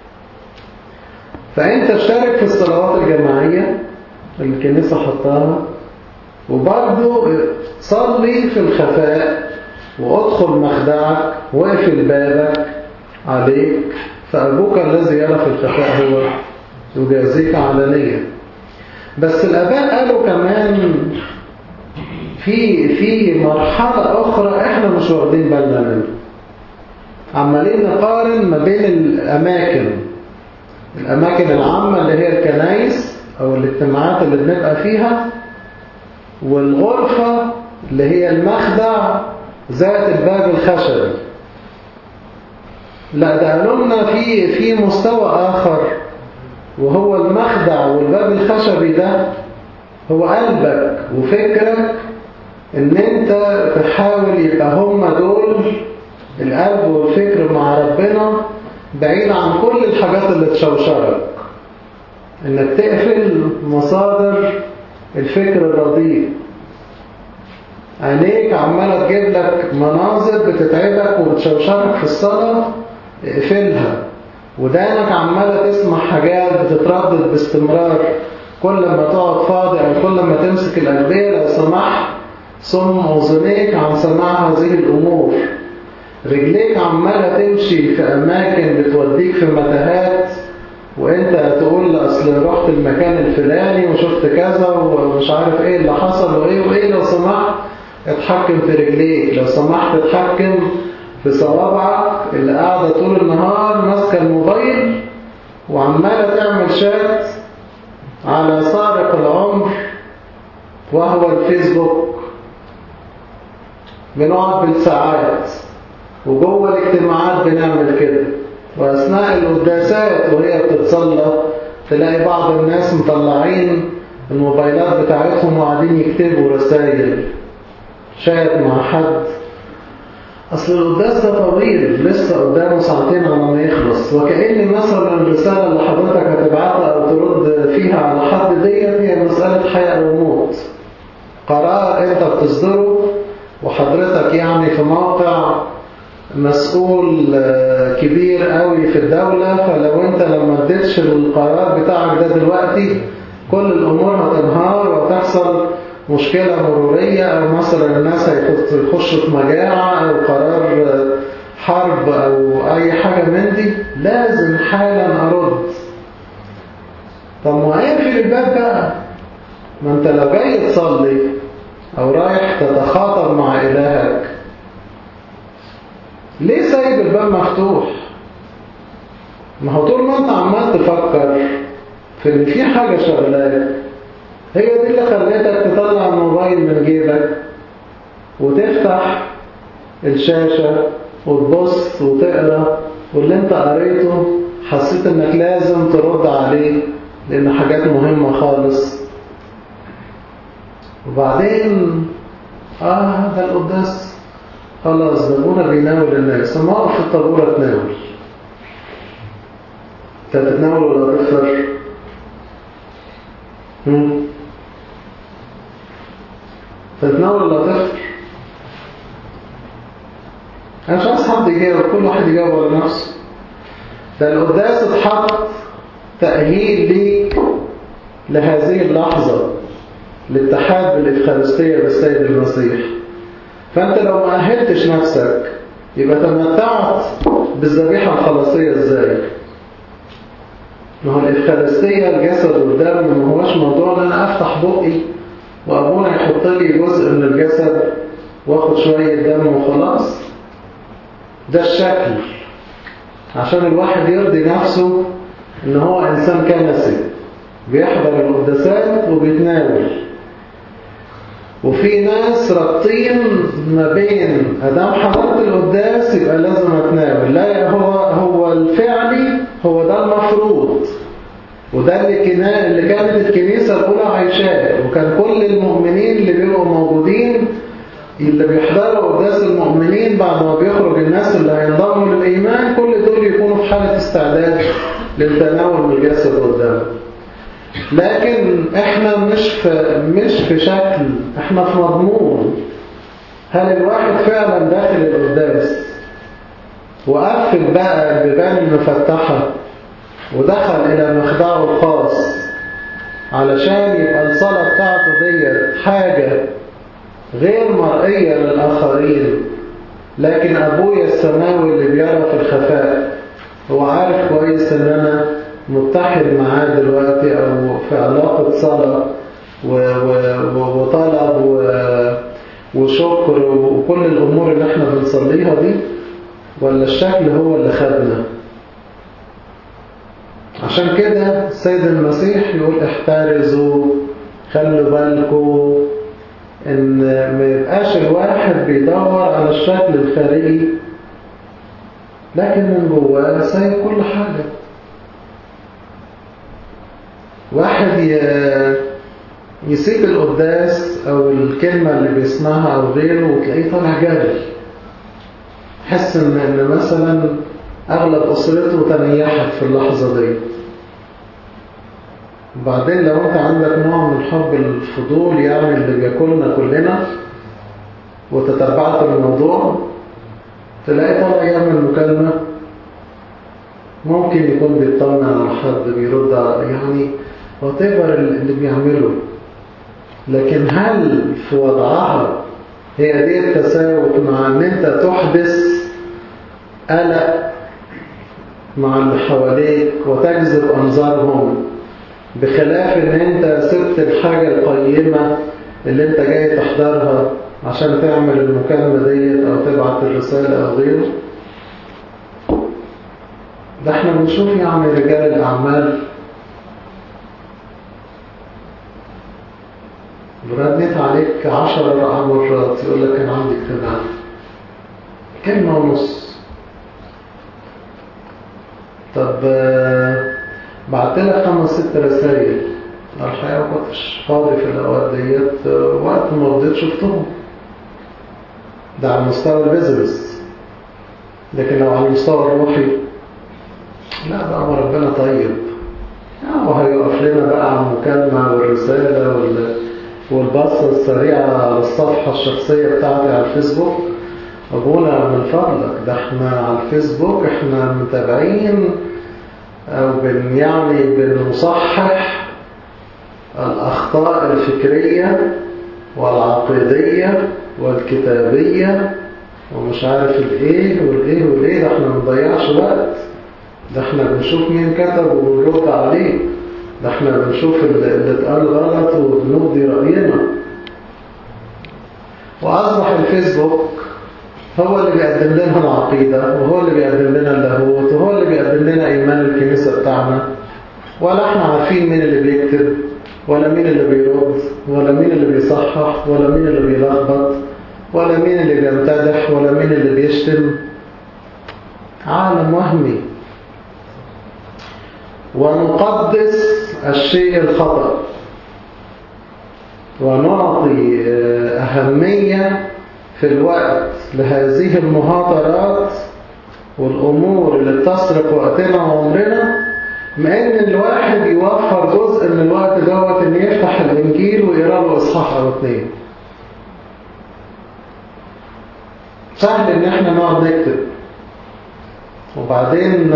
فأنت اشترك في الصلوات الجماعية اللي الكنيسة حطاها وبرضه صلي في الخفاء وادخل مخدعك واقفل بابك عليك فأبوك الذي يرى في الخفاء هو يجازيك علانية بس الآباء قالوا كمان في في مرحلة أخرى إحنا مش واخدين بالنا منها عمالين نقارن ما بين الأماكن الأماكن العامة اللي هي الكنايس أو الاجتماعات اللي بنبقى فيها والغرفة اللي هي المخدع ذات الباب الخشبي لا ده قالوا لنا في في مستوى آخر وهو المخدع والباب الخشبي ده هو قلبك وفكرك ان انت تحاول يبقى هم دول القلب والفكر مع ربنا بعيد عن كل الحاجات اللي تشوشرك انك تقفل مصادر الفكر الرديء عينيك عمالة تجيب لك مناظر بتتعبك وبتشوشرك في الصلاة اقفلها ودانك عمالة تسمع حاجات بتتردد باستمرار كل ما تقعد فاضي أو كل ما تمسك الأجبية لو سمحت صم أذنيك عن سماع هذه الأمور رجليك عمالة تمشي في أماكن بتوديك في متاهات وانت تقول أصل رحت المكان الفلاني وشفت كذا ومش عارف ايه اللي حصل وايه وايه لو سمحت اتحكم في رجليك لو سمحت اتحكم في صوابعك اللي قاعدة طول النهار ماسكة الموبايل وعمالة تعمل شات على سارق العمر وهو الفيسبوك بنقعد بالساعات وجوه الاجتماعات بنعمل كده وأثناء القداسات وهي بتتصلى تلاقي بعض الناس مطلعين الموبايلات بتاعتهم وقاعدين يكتبوا رسائل شات مع حد أصل القداس ده طويل لسه قدامه ساعتين على ما يخلص وكأن مثلا الرسالة اللي حضرتك هتبعتها أو ترد فيها على حد ديت هي مسألة حياة وموت قرار أنت بتصدره وحضرتك يعني في موقع مسؤول كبير قوي في الدولة فلو انت لما اديتش القرار بتاعك ده دلوقتي كل الامور هتنهار وتحصل مشكلة مرورية او مثلا الناس هيخشوا في مجاعة او قرار حرب أو أي حاجة من دي لازم حالا أرد طب ما اقفل الباب بقى ما انت لو جاي تصلي او رايح تتخاطب مع الهك ليه سايب الباب مفتوح ما هو طول ما انت عمال تفكر في ان في حاجة شغلاك هي دي اللي خليتك تطلع الموبايل من جيبك وتفتح الشاشة وتبص وتقرا واللي انت قريته حسيت انك لازم ترد عليه لان حاجات مهمة خالص وبعدين اه ده القداس خلاص ده ابونا بيناول الناس اما اقف في الطابور اتناول انت تتناول ولا تفطر؟ تتناول ولا تفطر؟ انا مش عايز حد يجاوب كل واحد يجاوب على نفسه ده القداس اتحط تأهيل ليك لهذه اللحظة الاتحاد بالإفخارستية بالسيد المسيح فأنت لو ما أهلتش نفسك يبقى تمتعت بالذبيحة الخلاصية ازاي ما هو الإفخارستية الجسد والدم ما هوش موضوع ان أنا أفتح بقي وأبونا يحط لي جزء من الجسد واخد شوية دم وخلاص ده الشكل عشان الواحد يرضي نفسه ان هو انسان كنسي بيحضر القداسات وبيتناول وفي ناس رابطين ما بين ادام حضرت القداس يبقى لازم اتناول لا هو هو الفعلي هو ده المفروض وده اللي, كنا اللي كانت الكنيسة الأولى عايشاه وكان كل المؤمنين اللي بيبقوا موجودين اللي بيحضروا قداس المؤمنين بعد ما بيخرج الناس اللي هينضموا للإيمان كل دول يكونوا في حالة استعداد للتناول من الجسد والدم لكن احنا مش في مش في شكل احنا في مضمون هل الواحد فعلا داخل القداس وقفل بقى البيبان المفتحة ودخل إلى مخدعه الخاص علشان يبقى الصلاة بتاعته ديت حاجة غير مرئية للآخرين لكن أبويا السماوي اللي بيرى في الخفاء هو عارف كويس ان انا متحد معاه دلوقتي او في علاقة صلاة وطلب وشكر وكل الامور اللي احنا بنصليها دي ولا الشكل هو اللي خدنا عشان كده السيد المسيح يقول احترزوا خلوا بالكم ان ما يبقاش الواحد بيدور على الشكل الخارجي لكن من جواه سايب كل حاجة واحد يسيب القداس أو الكلمة اللي بيسمعها أو غيره وتلاقيه طالع جري حس إن, إن مثلا أغلب أسرته تنيحت في اللحظة دي وبعدين لو أنت عندك نوع من حب الفضول يعني اللي بياكلنا كلنا وتتبعت الموضوع تلاقي طالع يعمل مكالمة ممكن يكون بيطمن على حد بيرد على يعني whatever اللي بيعمله لكن هل في وضعها هي دي التساوت مع ان انت تحدث قلق مع اللي حواليك وتجذب انظارهم بخلاف ان انت سبت الحاجة القيمة اللي انت جاي تحضرها عشان تعمل المكالمة ديت او تبعت الرسالة او غيره ده احنا بنشوف يعني رجال الاعمال رديت عليك عشر مرات يقول لك كان عندي اجتماع كلمة ونص طب بعت لك خمس ست رسائل الحقيقة ما كنتش فاضي في الأوقات ديت وقت ما رضيت شفتهم ده على مستوى البيزنس لكن لو على المستوى الروحي لا بقى ما ربنا طيب وهيقف لنا بقى على المكالمة والرسالة وال... والبصة السريعة على الصفحة الشخصية بتاعتي على الفيسبوك أبونا من فضلك ده احنا على الفيسبوك احنا متابعين أو بن يعني بنصحح الأخطاء الفكرية والعقيدية والكتابية ومش عارف الايه والايه والايه ده احنا ما بنضيعش وقت ده احنا بنشوف مين كتب وبنرد عليه ده احنا بنشوف اللي اللي اتقال غلط وبنبدي رأينا وأصبح الفيسبوك هو اللي بيقدم لنا العقيدة وهو اللي بيقدم لنا اللاهوت وهو اللي بيقدم لنا إيمان الكنيسة بتاعنا ولا احنا عارفين مين اللي بيكتب ولا مين اللي بيرد ولا مين اللي بيصحح ولا مين اللي بيلخبط ولا مين اللي بيمتدح ولا مين اللي بيشتم عالم وهمي ونقدس الشيء الخطأ ونعطي أهمية في الوقت لهذه المهاترات والأمور اللي بتسرق وقتنا وعمرنا مع ان الواحد يوفر جزء من الوقت دوت ان يفتح الانجيل ويقرا له اصحاح او اتنين سهل ان احنا نقعد نكتب وبعدين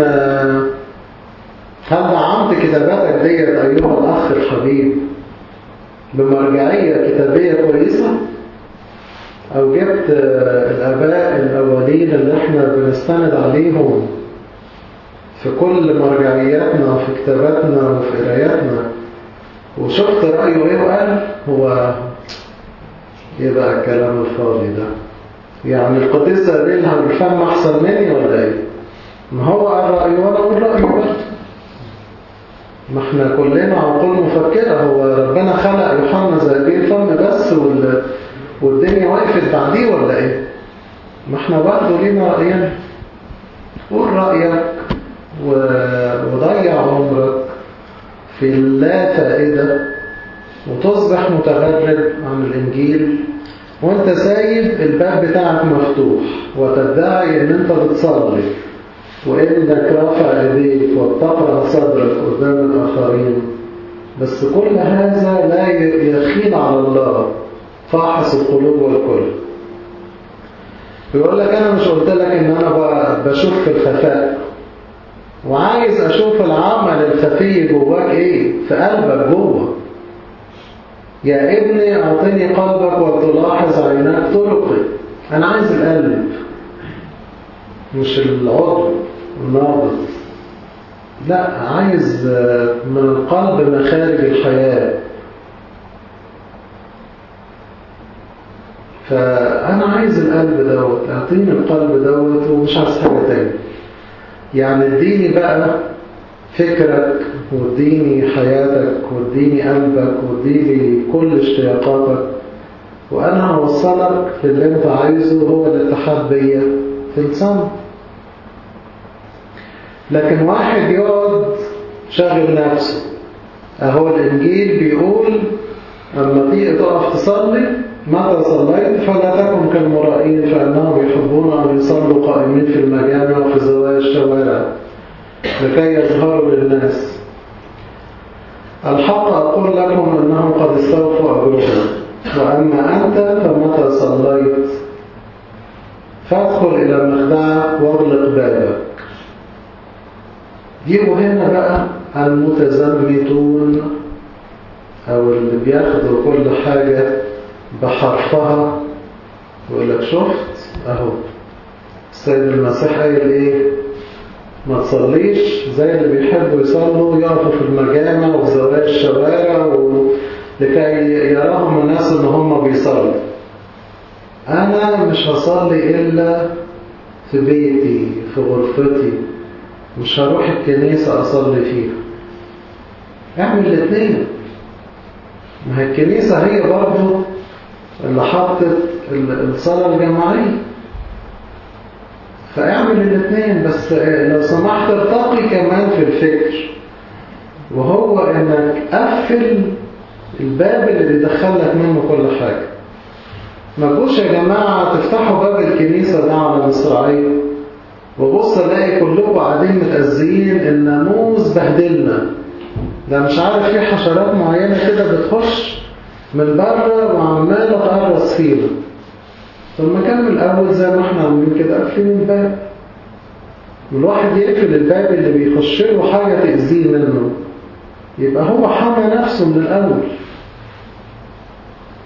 هل دعمت كتاباتك ديت ايها الاخ الحبيب بمرجعيه كتابيه كويسه او جبت الاباء الاولين اللي احنا بنستند عليهم في كل مرجعياتنا وفي كتاباتنا وفي قراياتنا وشفت رأيه ايه وقال هو ايه بقى الكلام الفاضي ده يعني القديسة قابلها بالفم احسن مني ولا ايه ما هو قال رأيه وانا اقول رأيه برضه ما احنا كلنا عقول مفكرة هو ربنا خلق يوحنا زي الفم بس وال... والدنيا وقفت بعديه ولا ايه ما احنا برضه لينا رأينا قول رأيك وضيع عمرك في لا فائدة وتصبح متغرب عن الإنجيل وانت سايب الباب بتاعك مفتوح وتدعي ان انت بتصلي وانك رافع ايديك وبتقرأ صدرك قدام الآخرين بس كل هذا لا يخيل على الله فاحص القلوب والكل بيقول لك انا مش قلت لك ان انا بشوف في الخفاء وعايز اشوف العمل الخفي جواك ايه في قلبك جوه يا ابني اعطني قلبك وتلاحظ عيناك طرقي انا عايز القلب مش العضو النابض لا عايز من القلب مخارج الحياة فأنا عايز القلب دوت اعطيني القلب دوت ومش عايز حاجة تاني يعني اديني بقى فكرك واديني حياتك واديني قلبك واديني كل اشتياقاتك وانا هوصلك للي انت عايزه هو الاتحاد بيا في الصمت لكن واحد يقعد شغل نفسه اهو الانجيل بيقول اما تيجي تقف تصلي متى صليت فلا تكن كالمرائين فانهم يحبون ان يصلوا قائمين في المجامع وفي زوايا الشوارع لكي يظهروا للناس الحق اقول لكم انهم قد استوفوا اجرهم واما انت فمتى صليت فادخل الى مخدعك واغلق بابك جيبوا هنا بقى المتزمتون او اللي بياخدوا كل حاجة بحرفها يقول لك شفت اهو السيد المسيح قايل ايه ما تصليش زي اللي بيحبوا يصلوا يقفوا في المجامع وفي زوايا الشوارع و... لكي يراهم الناس ان هم بيصلوا انا مش هصلي الا في بيتي في غرفتي مش هروح الكنيسة اصلي فيها اعمل الاثنين ما هي الكنيسة هي برضو اللي حطت الصلاة الجماعية فاعمل الاثنين بس لو سمحت ارتقي كمان في الفكر وهو انك قفل الباب اللي بيدخلك منه كل حاجة ما تجوش يا جماعة تفتحوا باب الكنيسة ده على مصراعيه وبص الاقي كلكم قاعدين متأذيين الناموس بهدلنا ده مش عارف في حشرات معينة كده بتخش من بره وعمالة تقرص فينا طب ما كان من الأول زي ما احنا عاملين كده قافلين الباب والواحد يقفل الباب اللي بيخش له حاجة تأذيه منه يبقى هو حمى نفسه من الأول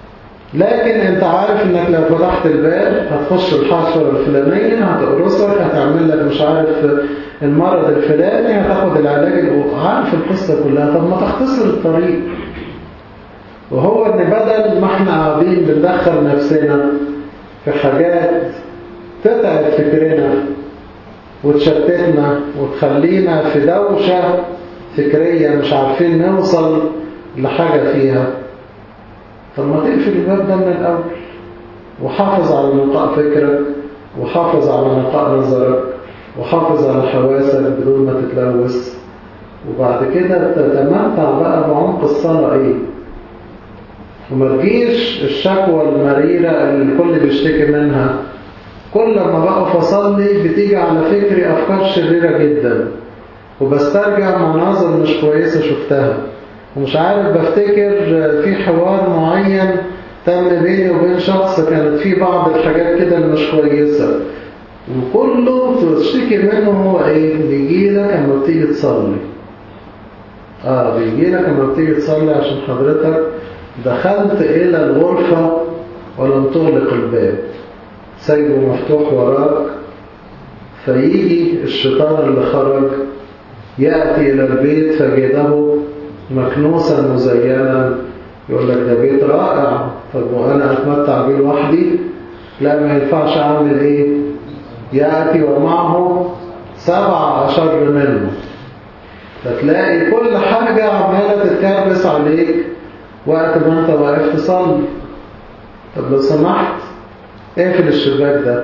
لكن انت عارف انك لو فتحت الباب هتخش الحشرة الفلانية هتقرصك هتعمل لك مش عارف المرض الفلاني هتاخد العلاج الأو- عارف القصة كلها طب ما تختصر الطريق وهو ان بدل ما احنا قاعدين بندخل نفسنا في حاجات تتعب فكرنا وتشتتنا وتخلينا في دوشة فكرية مش عارفين نوصل لحاجة فيها طب ما تقفل الباب ده من الأول وحافظ على نقاء فكرك وحافظ على نقاء نظرك وحافظ على حواسك بدون ما تتلوث وبعد كده تتمتع بقى بعمق الصلاة ايه وما تجيش الشكوى المريرة اللي الكل بيشتكي منها كل ما بقف أصلي بتيجي على فكري أفكار شريرة جدا وبسترجع مناظر مش كويسة شفتها ومش عارف بفتكر في حوار معين تم بيني وبين شخص كانت فيه بعض الحاجات كده اللي مش كويسة وكله تشتكي منه هو ايه بيجي لك اما بتيجي تصلي اه بيجي لك اما بتيجي تصلي عشان حضرتك دخلت الى الغرفة ولم تغلق الباب سايبه مفتوح وراك فيجي الشيطان اللي خرج يأتي إلى البيت فجده مكنوسا مزينا يقول لك ده بيت رائع طب وأنا أتمتع بيه لوحدي لا ما ينفعش أعمل إيه يأتي ومعه سبع أشر منه فتلاقي كل حاجة عمالة تتكبس عليك وقت ما أنت واقف تصلي طب لو سمحت اقفل الشباك ده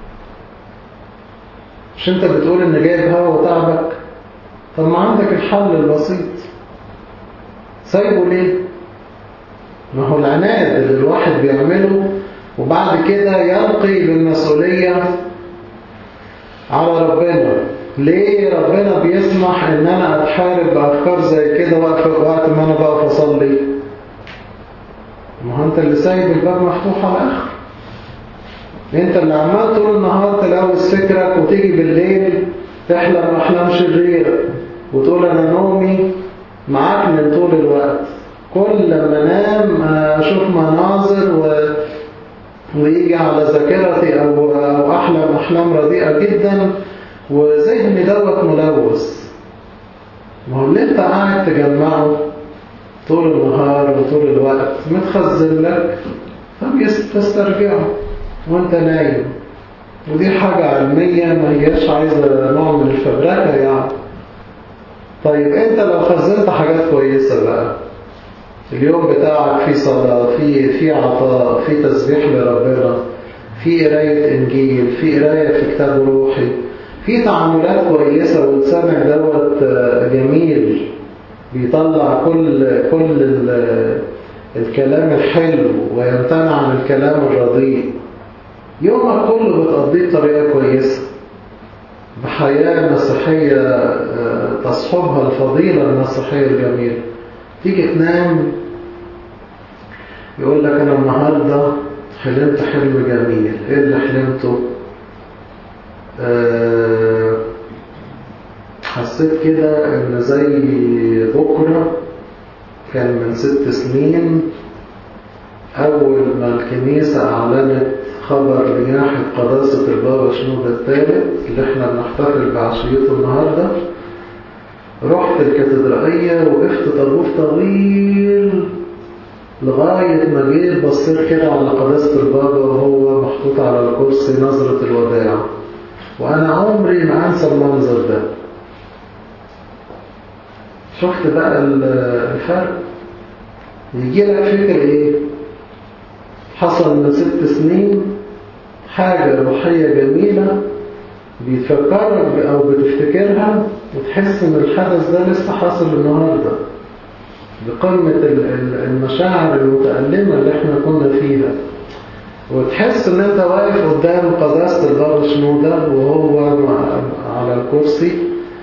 مش انت بتقول ان جايب هوا وتعبك طب ما عندك الحل البسيط سايبه ليه ما هو العناد اللي الواحد بيعمله وبعد كده يلقي بالمسؤولية على ربنا ليه ربنا بيسمح ان انا اتحارب بافكار زي كده وقت وقت ما انا بقف اصلي ما هو انت اللي سايب الباب مفتوح على الاخر انت اللي عمال طول النهار تلوث فكرك وتيجي بالليل تحلم احلام شريره وتقول انا نومي معاك من طول الوقت كل ما انام اشوف مناظر و... ويجي على ذاكرتي او او احلم احلام رديئه جدا وذهني دوت ملوث ما هو اللي انت قاعد تجمعه طول النهار وطول الوقت متخزن لك فبتسترجعه وانت نايم ودي حاجة علمية ما هياش عايزة نوع من الفبركة يعني طيب انت لو خزنت حاجات كويسة بقى اليوم بتاعك فيه صلاة فيه في عطاء فيه تسبيح لربنا فيه قراية انجيل فيه قراية في كتاب روحي فيه تعاملات كويسة والسمع دوت جميل بيطلع كل كل الكلام الحلو ويمتنع عن الكلام الرديء يومك كله بتقضيه بطريقة كويسة بحياة مسيحية تصحبها الفضيلة المسيحية الجميلة تيجي تنام يقول لك أنا النهاردة حلمت حلم جميل إيه اللي حلمته أه حسيت كده إن زي بكرة كان من ست سنين أول ما الكنيسة أعلنت خبر لناحية قداسة البابا شنودة الثالث اللي احنا بنحتفل بعشيته النهاردة رحت الكاتدرائية وقفت طابور طويل لغاية ما جيت بصيت كده على قداسة البابا وهو محطوط على الكرسي نظرة الوداع وأنا عمري ما أنسى المنظر ده شفت بقى الفرق يجي لك فكر ايه حصل من ست سنين حاجة روحية جميلة بيتفكرك أو بتفتكرها وتحس إن الحدث ده لسه حاصل النهاردة بقمة المشاعر المتألمة اللي احنا كنا فيها وتحس إن أنت واقف قدام قداسة البابا شنودة وهو على الكرسي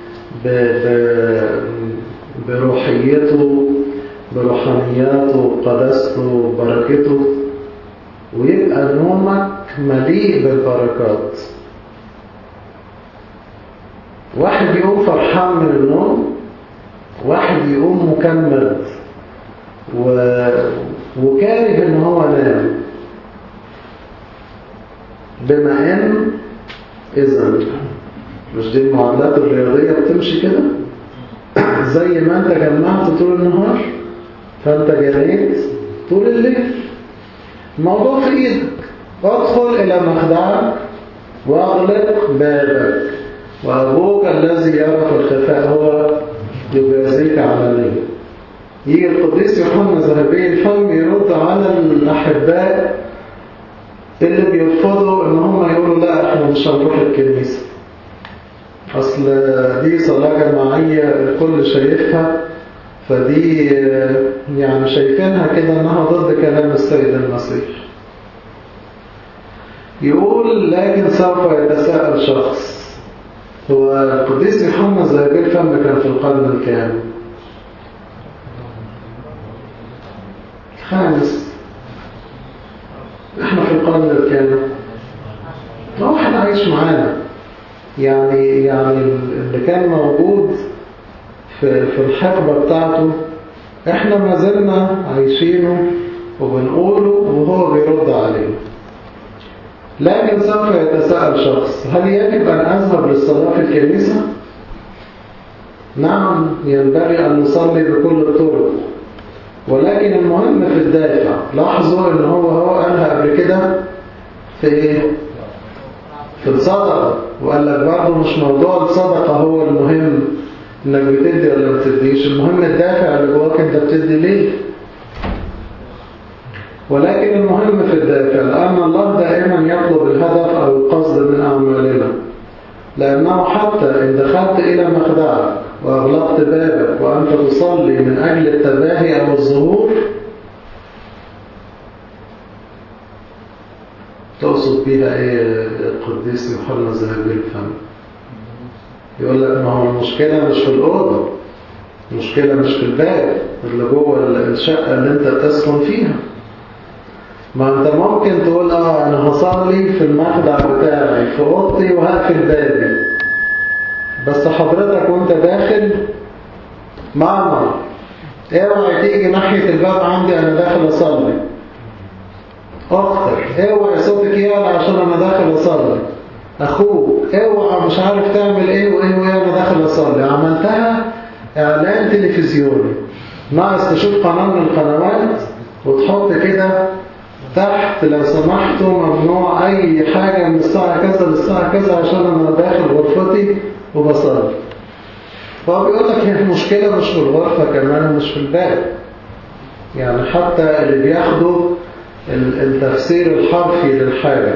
بروحيته بروحانياته بقداسته ببركته ويبقى نومك مليء بالبركات واحد يقوم فرحان من النوم واحد يقوم مكمل و... وكاره ان هو نام بما ان اذا مش دي المعادلات الرياضية بتمشي كده زي ما انت جمعت طول النهار فانت جريت طول الليل الموضوع في ايدك ادخل الى مخدعك واغلق بابك وابوك الذي يرى في الخفاء هو يجازيك علانية يجي القديس يوحنا ذهبي الفم يرد على الاحباء اللي بيرفضوا ان هم يقولوا لا احنا مش هنروح الكنيسه اصل دي صلاه جماعيه الكل شايفها فدي يعني شايفينها كده انها ضد كلام السيد المسيح يقول لكن سوف يتساءل شخص هو القديس يوحنا ذهبي الفم كان في القرن الكام خامس احنا في القرن الكام واحد عايش معانا يعني يعني اللي كان موجود في في الحقبة بتاعته احنا ما زلنا عايشينه وبنقوله وهو بيرد عليه لكن سوف يتساءل شخص هل يجب أن أذهب للصلاة في الكنيسة؟ نعم ينبغي أن نصلي بكل الطرق ولكن المهم في الدافع لاحظوا ان هو هو قالها قبل كده في ايه في الصدقة وقال لك برضه مش موضوع الصدقة هو المهم انك بتدي ولا ما بتديش المهم الدافع اللي جواك انت بتدي ليه ولكن المهم في الدافع لأن الله دائما يطلب الهدف أو القصد من أعمالنا لأنه حتى إن دخلت إلى مخدعك وأغلقت بابك وأنت تصلي من أجل التباهي أو الظهور تقصد بيها إيه القديس يوحنا ذهبي الفم يقول لك ما هو المشكلة مش في الأوضة المشكلة مش في الباب اللي جوه الشقة اللي أنت تسكن فيها ما أنت ممكن تقول آه أنا هصلي في المخدع بتاعي في أوضتي وهقفل بابي بس حضرتك وانت داخل ماما اوعي تيجي ناحية الباب عندي انا داخل اصلي اختك اوعي صوتك يعلى عشان انا داخل اصلي اخوك اوعى مش عارف تعمل ايه وايه وايه انا داخل اصلي عملتها اعلان تلفزيوني ناقص تشوف قناة من القنوات وتحط كده تحت لو سمحتوا ممنوع اي حاجة من الساعة كذا للساعة كذا عشان انا داخل غرفتي وبصلي فهو بيقول لك هي المشكلة مش في الغرفة كمان مش في الباب يعني حتى اللي بياخدوا التفسير الحرفي للحاجة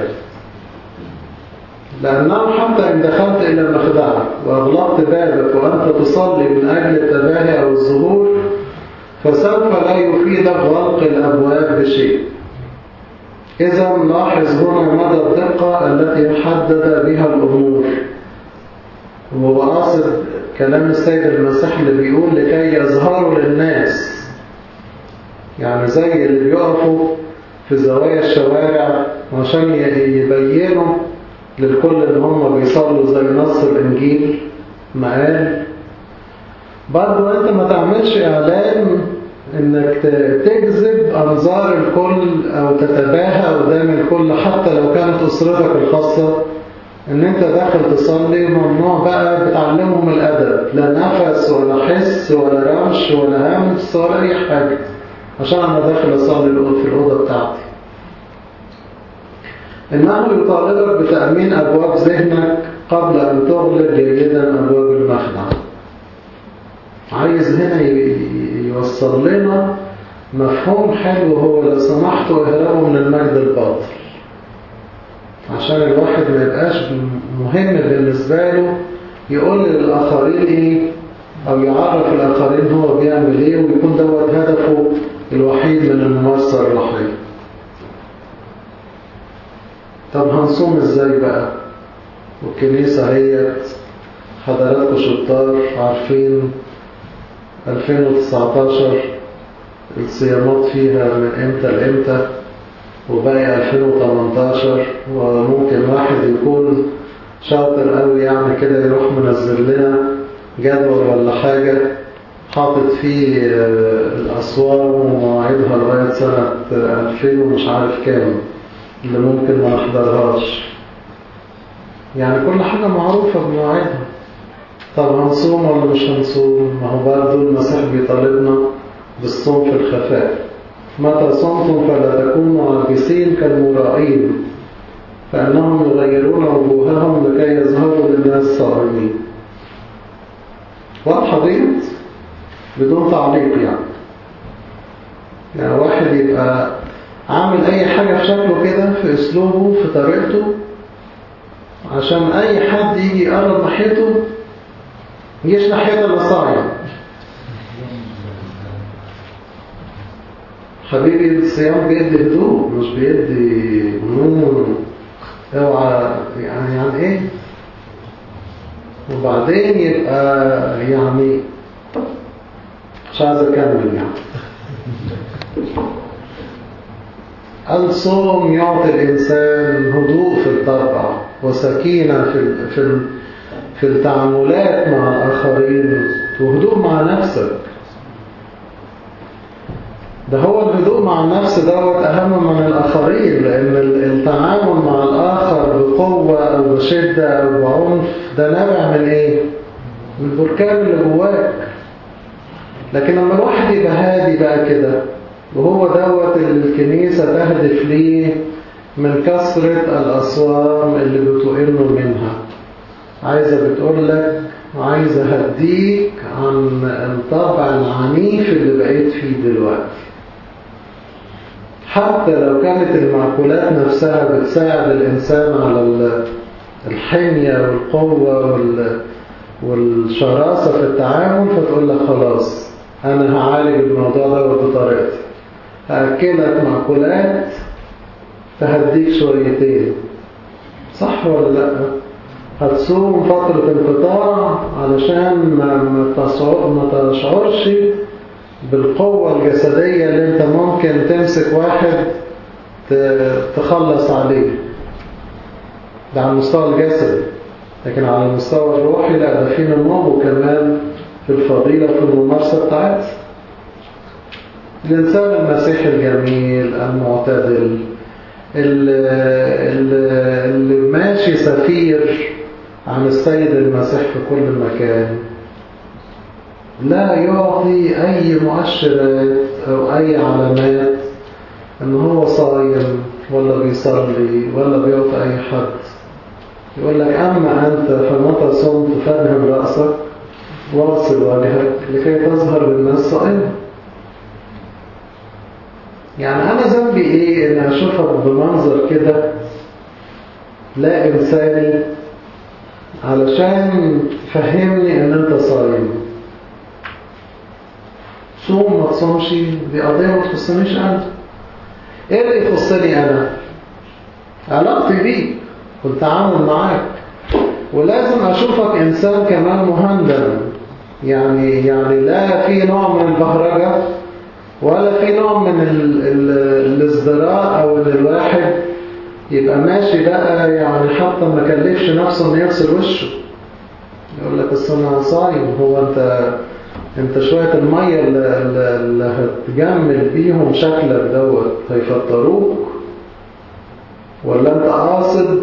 لأنه حتى إن دخلت إلى مخدعك وأغلقت بابك وأنت تصلي من أجل التباهي أو الظهور فسوف لا يفيدك غلق الأبواب بشيء إذا لاحظ هنا مدى الدقة التي حدد بها الأمور وهو قاصد كلام السيد المسيح اللي بيقول لكي يظهروا للناس يعني زي اللي بيقفوا في زوايا الشوارع عشان يبينوا للكل ان هم بيصلوا زي نص الانجيل ما قال برضه انت ما تعملش اعلان انك تجذب انظار الكل او تتباهى قدام الكل حتى لو كانت اسرتك الخاصه ان انت داخل تصلي ممنوع بقى بتعلمهم الادب لا نفس ولا حس ولا رمش ولا همس ولا اي حاجه عشان انا داخل اصلي في الاوضه بتاعتي انه يطالبك بتامين ابواب ذهنك قبل ان تغلق جيدا ابواب المخدع عايز هنا يوصل لنا مفهوم حلو هو لو سمحتوا اهربوا من المجد الباطل عشان الواحد ما يبقاش مهم بالنسبة له يقول للآخرين إيه أو يعرف الآخرين هو بيعمل إيه ويكون دوت هدفه الوحيد من الممارسة الروحية طب هنصوم إزاي بقى والكنيسة هي حضراتكم شطار عارفين 2019 الصيامات فيها من إمتى لإمتى وباقي 2018 وممكن واحد يكون شاطر قوي يعني كده يروح منزل لنا جدول ولا حاجة حاطط فيه الأسوار ومواعيدها لغاية سنة 2000 ومش عارف كام اللي ممكن ما نحضرهاش يعني كل حاجة معروفة بمواعيدها طب هنصوم ولا مش هنصوم ما هو برضه المسيح بيطالبنا بالصوم في الخفاء متى صمتم فلا تكونوا عاجزين كالمرائين فإنهم يغيرون وجوههم لكي يظهروا للناس صائمين واضحة ديت بدون تعليق يعني يعني واحد يبقى عامل أي حاجة في شكله كده في أسلوبه في طريقته عشان أي حد يجي يقرب ناحيته يجيش ناحيته إلا صايم حبيبي الصيام بيدي هدوء مش بيدي نون اوعى يعني يعني ايه وبعدين يبقى يعني مش عايز اكمل يعني الصوم يعطي الانسان هدوء في الطبع وسكينه في في في التعاملات مع الاخرين وهدوء مع نفسك ده هو الهدوء مع النفس دوت أهم من الآخرين لأن التعامل مع الآخر بقوة أو بشدة أو بعنف ده نابع من إيه؟ من البركان اللي جواك لكن لما الواحد يبقى هادي بقى كده وهو دوت اللي الكنيسة تهدف ليه من كثرة الأصوام اللي بتقل منها عايزة بتقول لك عايزة هديك عن الطبع العنيف اللي بقيت فيه دلوقتي حتى لو كانت المعقولات نفسها بتساعد الإنسان على الحمية والقوة والشراسة في التعامل فتقول لك خلاص أنا هعالج الموضوع ده بطريقتي هأكلك معقولات تهديك شويتين صح ولا لأ؟ هتصوم فترة انقطاع علشان ما تشعرش بالقوة الجسدية اللي انت ممكن تمسك واحد تخلص عليه ده على المستوى الجسدي لكن على المستوى الروحي لا ده في نمو كمان في الفضيلة في الممارسة بتاعتها الإنسان المسيحي الجميل المعتدل اللي, اللي ماشي سفير عن السيد المسيح في كل مكان لا يعطي أي مؤشرات أو أي علامات أن هو صايم ولا بيصلي ولا بيعطي أي حد يقول لك أما أنت فمتى صمت فادهم رأسك واصل وجهك لكي تظهر للناس صائما يعني أنا ذنبي إيه إن أشوفك بمنظر كده لا إنساني علشان تفهمني إن أنت صايم صوم ما تصومش دي قضية ما تخصنيش أنا إيه اللي يخصني أنا علاقتي بيك والتعامل معاك ولازم أشوفك إنسان كمان مهندم يعني يعني لا في نوع من البهرجة ولا في نوع من ال ال الازدراء أو إن الواحد يبقى ماشي بقى يعني حتى ما كلفش نفسه إنه يغسل وشه يقول لك بس أنا صايم هو أنت أنت شوية المية اللي, اللي هتجمل بيهم شكلك دوت هيفطروك ولا أنت قاصد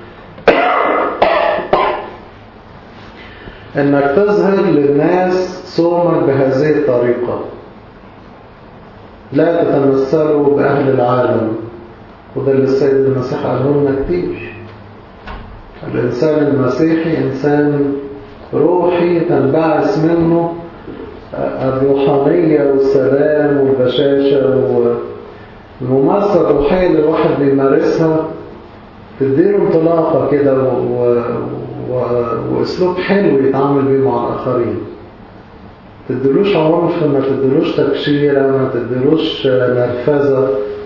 انك تظهر للناس صومك بهذه الطريقة لا تتمثلوا بأهل العالم وده اللي السيد المسيح قاله لنا كتير الإنسان المسيحي إنسان روحي تنبعث منه الروحانية والسلام والبشاشة والممارسة الروحية اللي الواحد بيمارسها تديله انطلاقة كده و... و... واسلوب حلو يتعامل بيه مع الاخرين تدلوش عنف ما تدلوش تكشيرة ما تدلوش نرفزة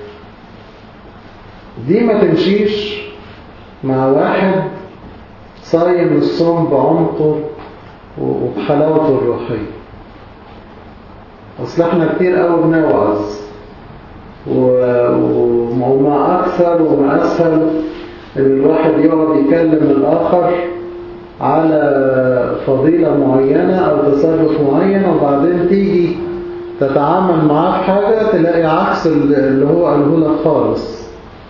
دي ما تمشيش مع واحد صايم الصوم بعمقه وبحلاوته الروحية اصل احنا كتير قوي بنوعظ وما اكثر وما اسهل ان الواحد يقعد يكلم الاخر على فضيلة معينة أو تصرف معين وبعدين تيجي تتعامل معاه في حاجة تلاقي عكس اللي هو قاله لك خالص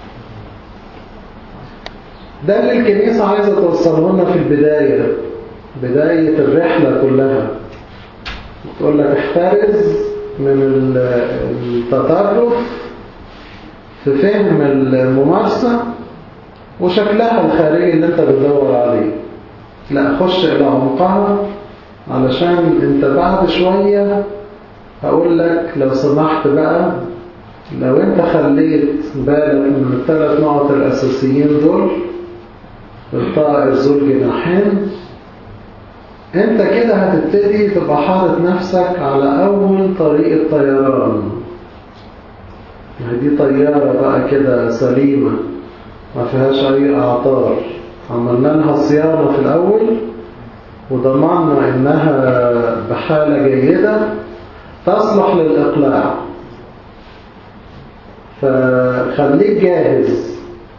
ده اللي الكنيسة عايزة توصله لنا في البداية بداية الرحلة كلها تقول لك احترز من التطرف في فهم الممارسة وشكلها الخارجي اللي انت بتدور عليه لا خش الى عمقها علشان انت بعد شوية هقول لك لو سمحت بقى لو انت خليت بالك من الثلاث نقط الاساسيين دول الطائر ذو الجناحين انت كده هتبتدي تبقى حاطط نفسك على اول طريق الطيران دي طيارة بقى كده سليمة ما فيهاش اي اعطار عملنا لها صيانة في الاول وضمعنا انها بحالة جيدة تصلح للاقلاع فخليك جاهز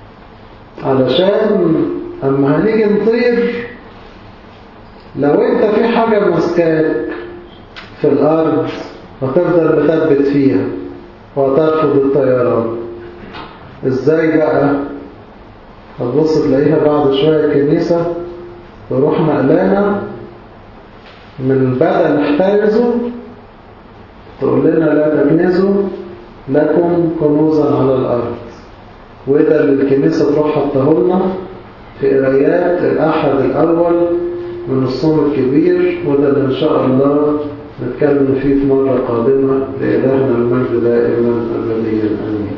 علشان اما هنيجي نطير لو انت في حاجة مسكاك في الارض هتفضل مثبت فيها وهترفض الطيران ازاي بقى هتبص تلاقيها بعد شوية الكنيسة تروح نقلانا من بدل احترزوا تقول لنا لا تكنزوا لكم كنوزا على الأرض وده اللي الكنيسة تروح حطه لنا في قرايات الأحد الأول من الصوم الكبير وده اللي إن شاء الله نتكلم فيه في مرة قادمة لإلهنا المجد دائما أبديا آمين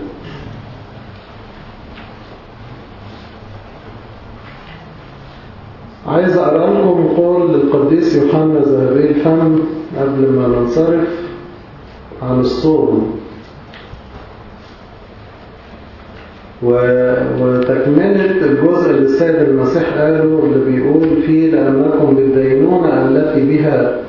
عايز أقرأ لكم قول للقديس يوحنا ذهبي الفم قبل ما ننصرف عن الصوم وتكملة الجزء اللي السيد المسيح قاله اللي بيقول فيه لأنكم بالدينونة التي بها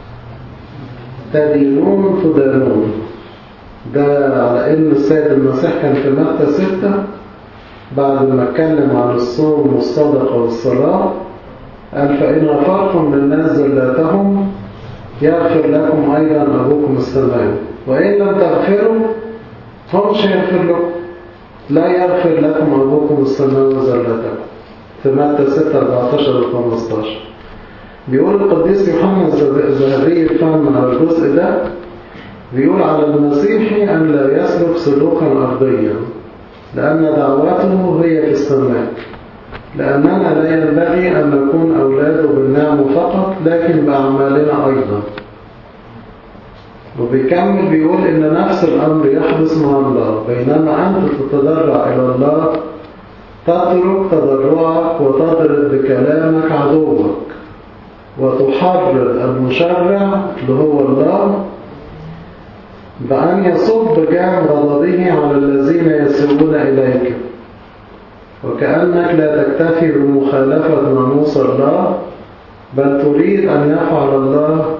تدينون تدانون ده على إن السيد المسيح كان في متى ستة بعد ما اتكلم عن الصوم والصدقة والصلاة قال فإن غفرتم للناس زلاتهم يغفر لكم أيضا أبوكم السماوي وإن لم تغفروا هو مش هيغفر لكم لا يغفر لكم أبوكم السماوي زلاتكم في متى 6 14 و 15 بيقول القديس يوحنا الذهبي الفهم على الجزء ده بيقول على المسيحي أن لا يسلك سلوكا أرضيا لأن دعوته هي في السماء لأننا لا ينبغي أن نكون أولاده بالنعم فقط لكن بأعمالنا أيضا وبيكمل بيقول إن نفس الأمر يحدث مع الله بينما أنت تتضرع إلى الله تترك تضرعك وتضرب بكلامك عدوك وتحرر المشرع اللي هو الله بأن يصب جام غضبه على الذين يسيئون إليك وكأنك لا تكتفي بمخالفة ناموس الله بل تريد أن يفعل الله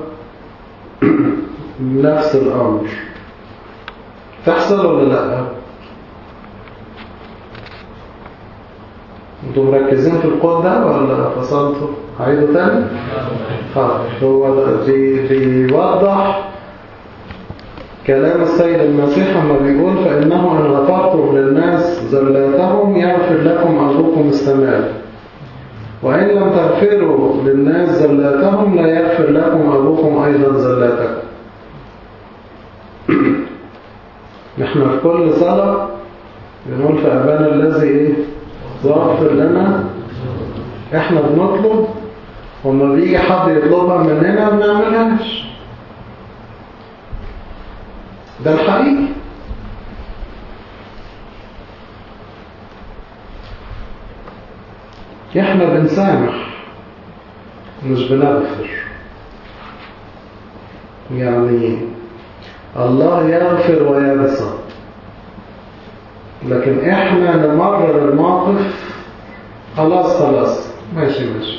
نفس الأمر تحصل ولا لا انتوا مركزين في القول ده ولا فصلتوا عيدوا تاني هو بي بيوضح كلام السيد المسيح لما بيقول فإنه إن غفرتم للناس زلاتهم يغفر لكم أبوكم السماء وإن لم تغفروا للناس زلاتهم لا يغفر لكم أبوكم أيضا زلاتكم نحن في كل صلاة بنقول في أبانا الذي إيه واغفر لنا إحنا بنطلب وما بيجي حد يطلبها مننا ما بنعملهاش ده الحقيقي احنا بنسامح مش بنغفر يعني الله يغفر وينسى لكن احنا نمرر الموقف خلاص خلاص ماشي ماشي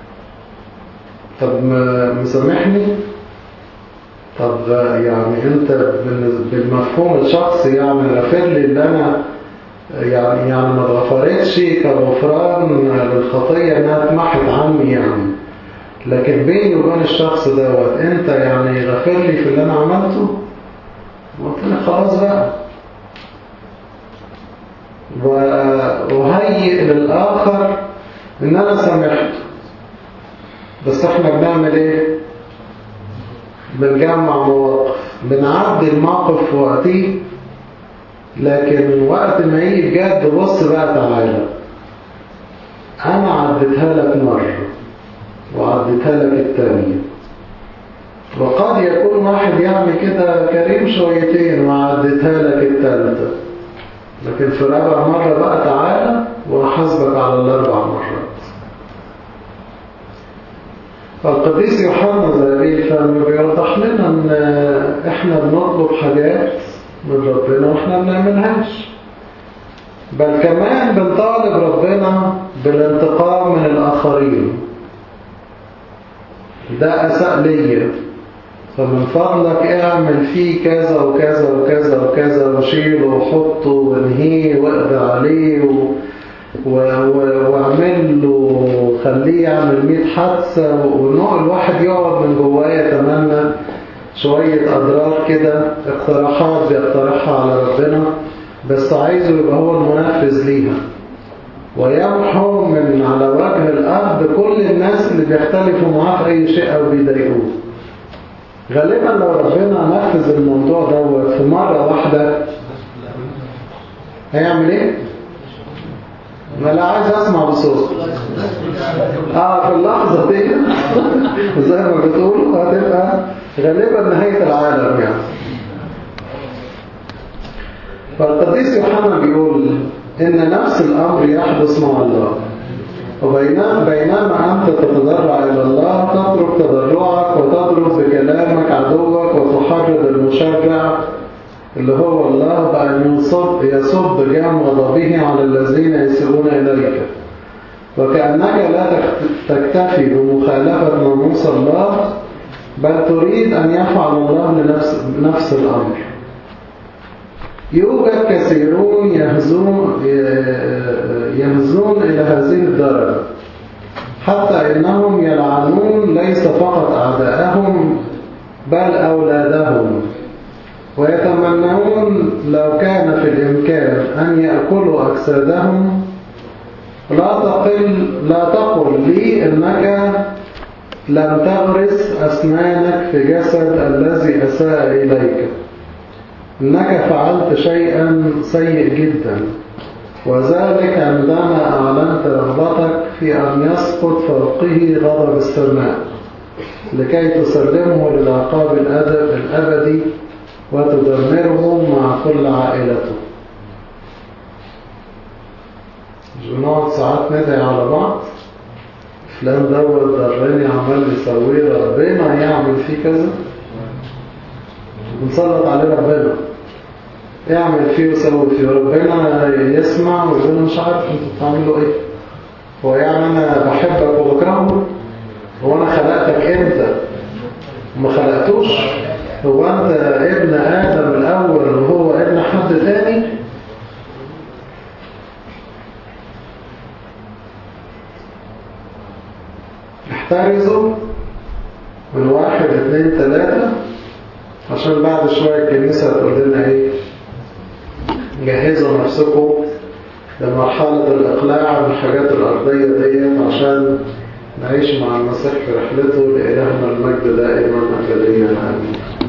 طب مسامحني طب يعني انت بالمفهوم الشخصي يعني غفر لي اللي انا يعني يعني ما اتغفرتش كغفران للخطيه انها اتمحت عني يعني لكن بيني وبين الشخص دوت انت يعني غفر لي في اللي انا عملته قلت له خلاص بقى وهيئ للآخر ان انا سامحته بس احنا بنعمل ايه بنجمع مواقف بنعدي الموقف في وقتيه لكن وقت ما يجي بجد بص بقى تعالى انا عديتها لك مرة وعديتها لك التانية وقد يكون واحد يعمل كده كريم شويتين وعديتها لك التالتة لكن في رابع مرة بقى تعالى وأحاسبك على الأربع مرات القديس يوحنا ذهبي الفم بيوضح لنا ان احنا بنطلب حاجات من ربنا واحنا ما بنعملهاش بل كمان بنطالب ربنا بالانتقام من الآخرين ده أساء ليا فمن فضلك اعمل فيه كذا وكذا وكذا وكذا وشيله وحطه وانهيه واقضي عليه و... و... و... واعمل له خليه يعمل 100 حادثة ونوع الواحد يقعد من جواه يتمنى شوية أضرار كده اقتراحات بيقترحها على ربنا بس عايزه يبقى هو المنفذ ليها ويمحو من على وجه الأرض كل الناس اللي بيختلفوا معاه في أي شيء أو بيضايقوه غالبا لو ربنا نفذ الموضوع دوت في مرة واحدة هيعمل ايه؟ ما لا عايز اسمع بصوت اه في اللحظة دي زي ما بتقولوا هتبقى غالبا نهاية العالم يعني فالقديس يوحنا بيقول ان نفس الامر يحدث مع الله وبينما بينما أنت تتضرع إلى الله تترك تضرعك وتضرب بكلامك عدوك وتحرض المشرع اللي هو الله بأن يصب يصب جام غضبه على الذين يسيئون إليك وكأنك لا تكتفي بمخالفة ناموس الله بل تريد أن يفعل الله لنفس نفس الأمر يوجد كثيرون يهزون يهزون إلى هذه الدرجة حتى إنهم يلعنون ليس فقط أعداءهم بل أولادهم ويتمنون لو كان في الإمكان أن يأكلوا أجسادهم لا تقل لا تقل لي إنك لم تغرس أسنانك في جسد الذي أساء إليك إنك فعلت شيئا سيء جدا وذلك عندما أعلنت رغبتك في أن يسقط فوقه غضب السماء لكي تسلمه للعقاب الأدب الأبدي وتدمره مع كل عائلته مش بنقعد ساعات ندعي على بعض فلان دوت ضرني عمال يسويه ربنا يعمل فيه كذا بنسلط عليه ربنا اعمل فيه وسوي فيه ربنا يسمع ويقول مش عارف انتوا بتعملوا ايه هو يعني انا بحبك وبكرهه هو انا خلقتك انت وما خلقتوش هو انت ابن ادم الاول وهو ابن حد تاني احترزوا من واحد اثنين ثلاثة عشان بعد شوية الكنيسة هتقول لنا ايه جهزوا نفسكم لمرحلة الإقلاع من الحاجات الأرضية ديت عشان نعيش مع المسيح في رحلته لإلهنا المجد دائما أبديا آمين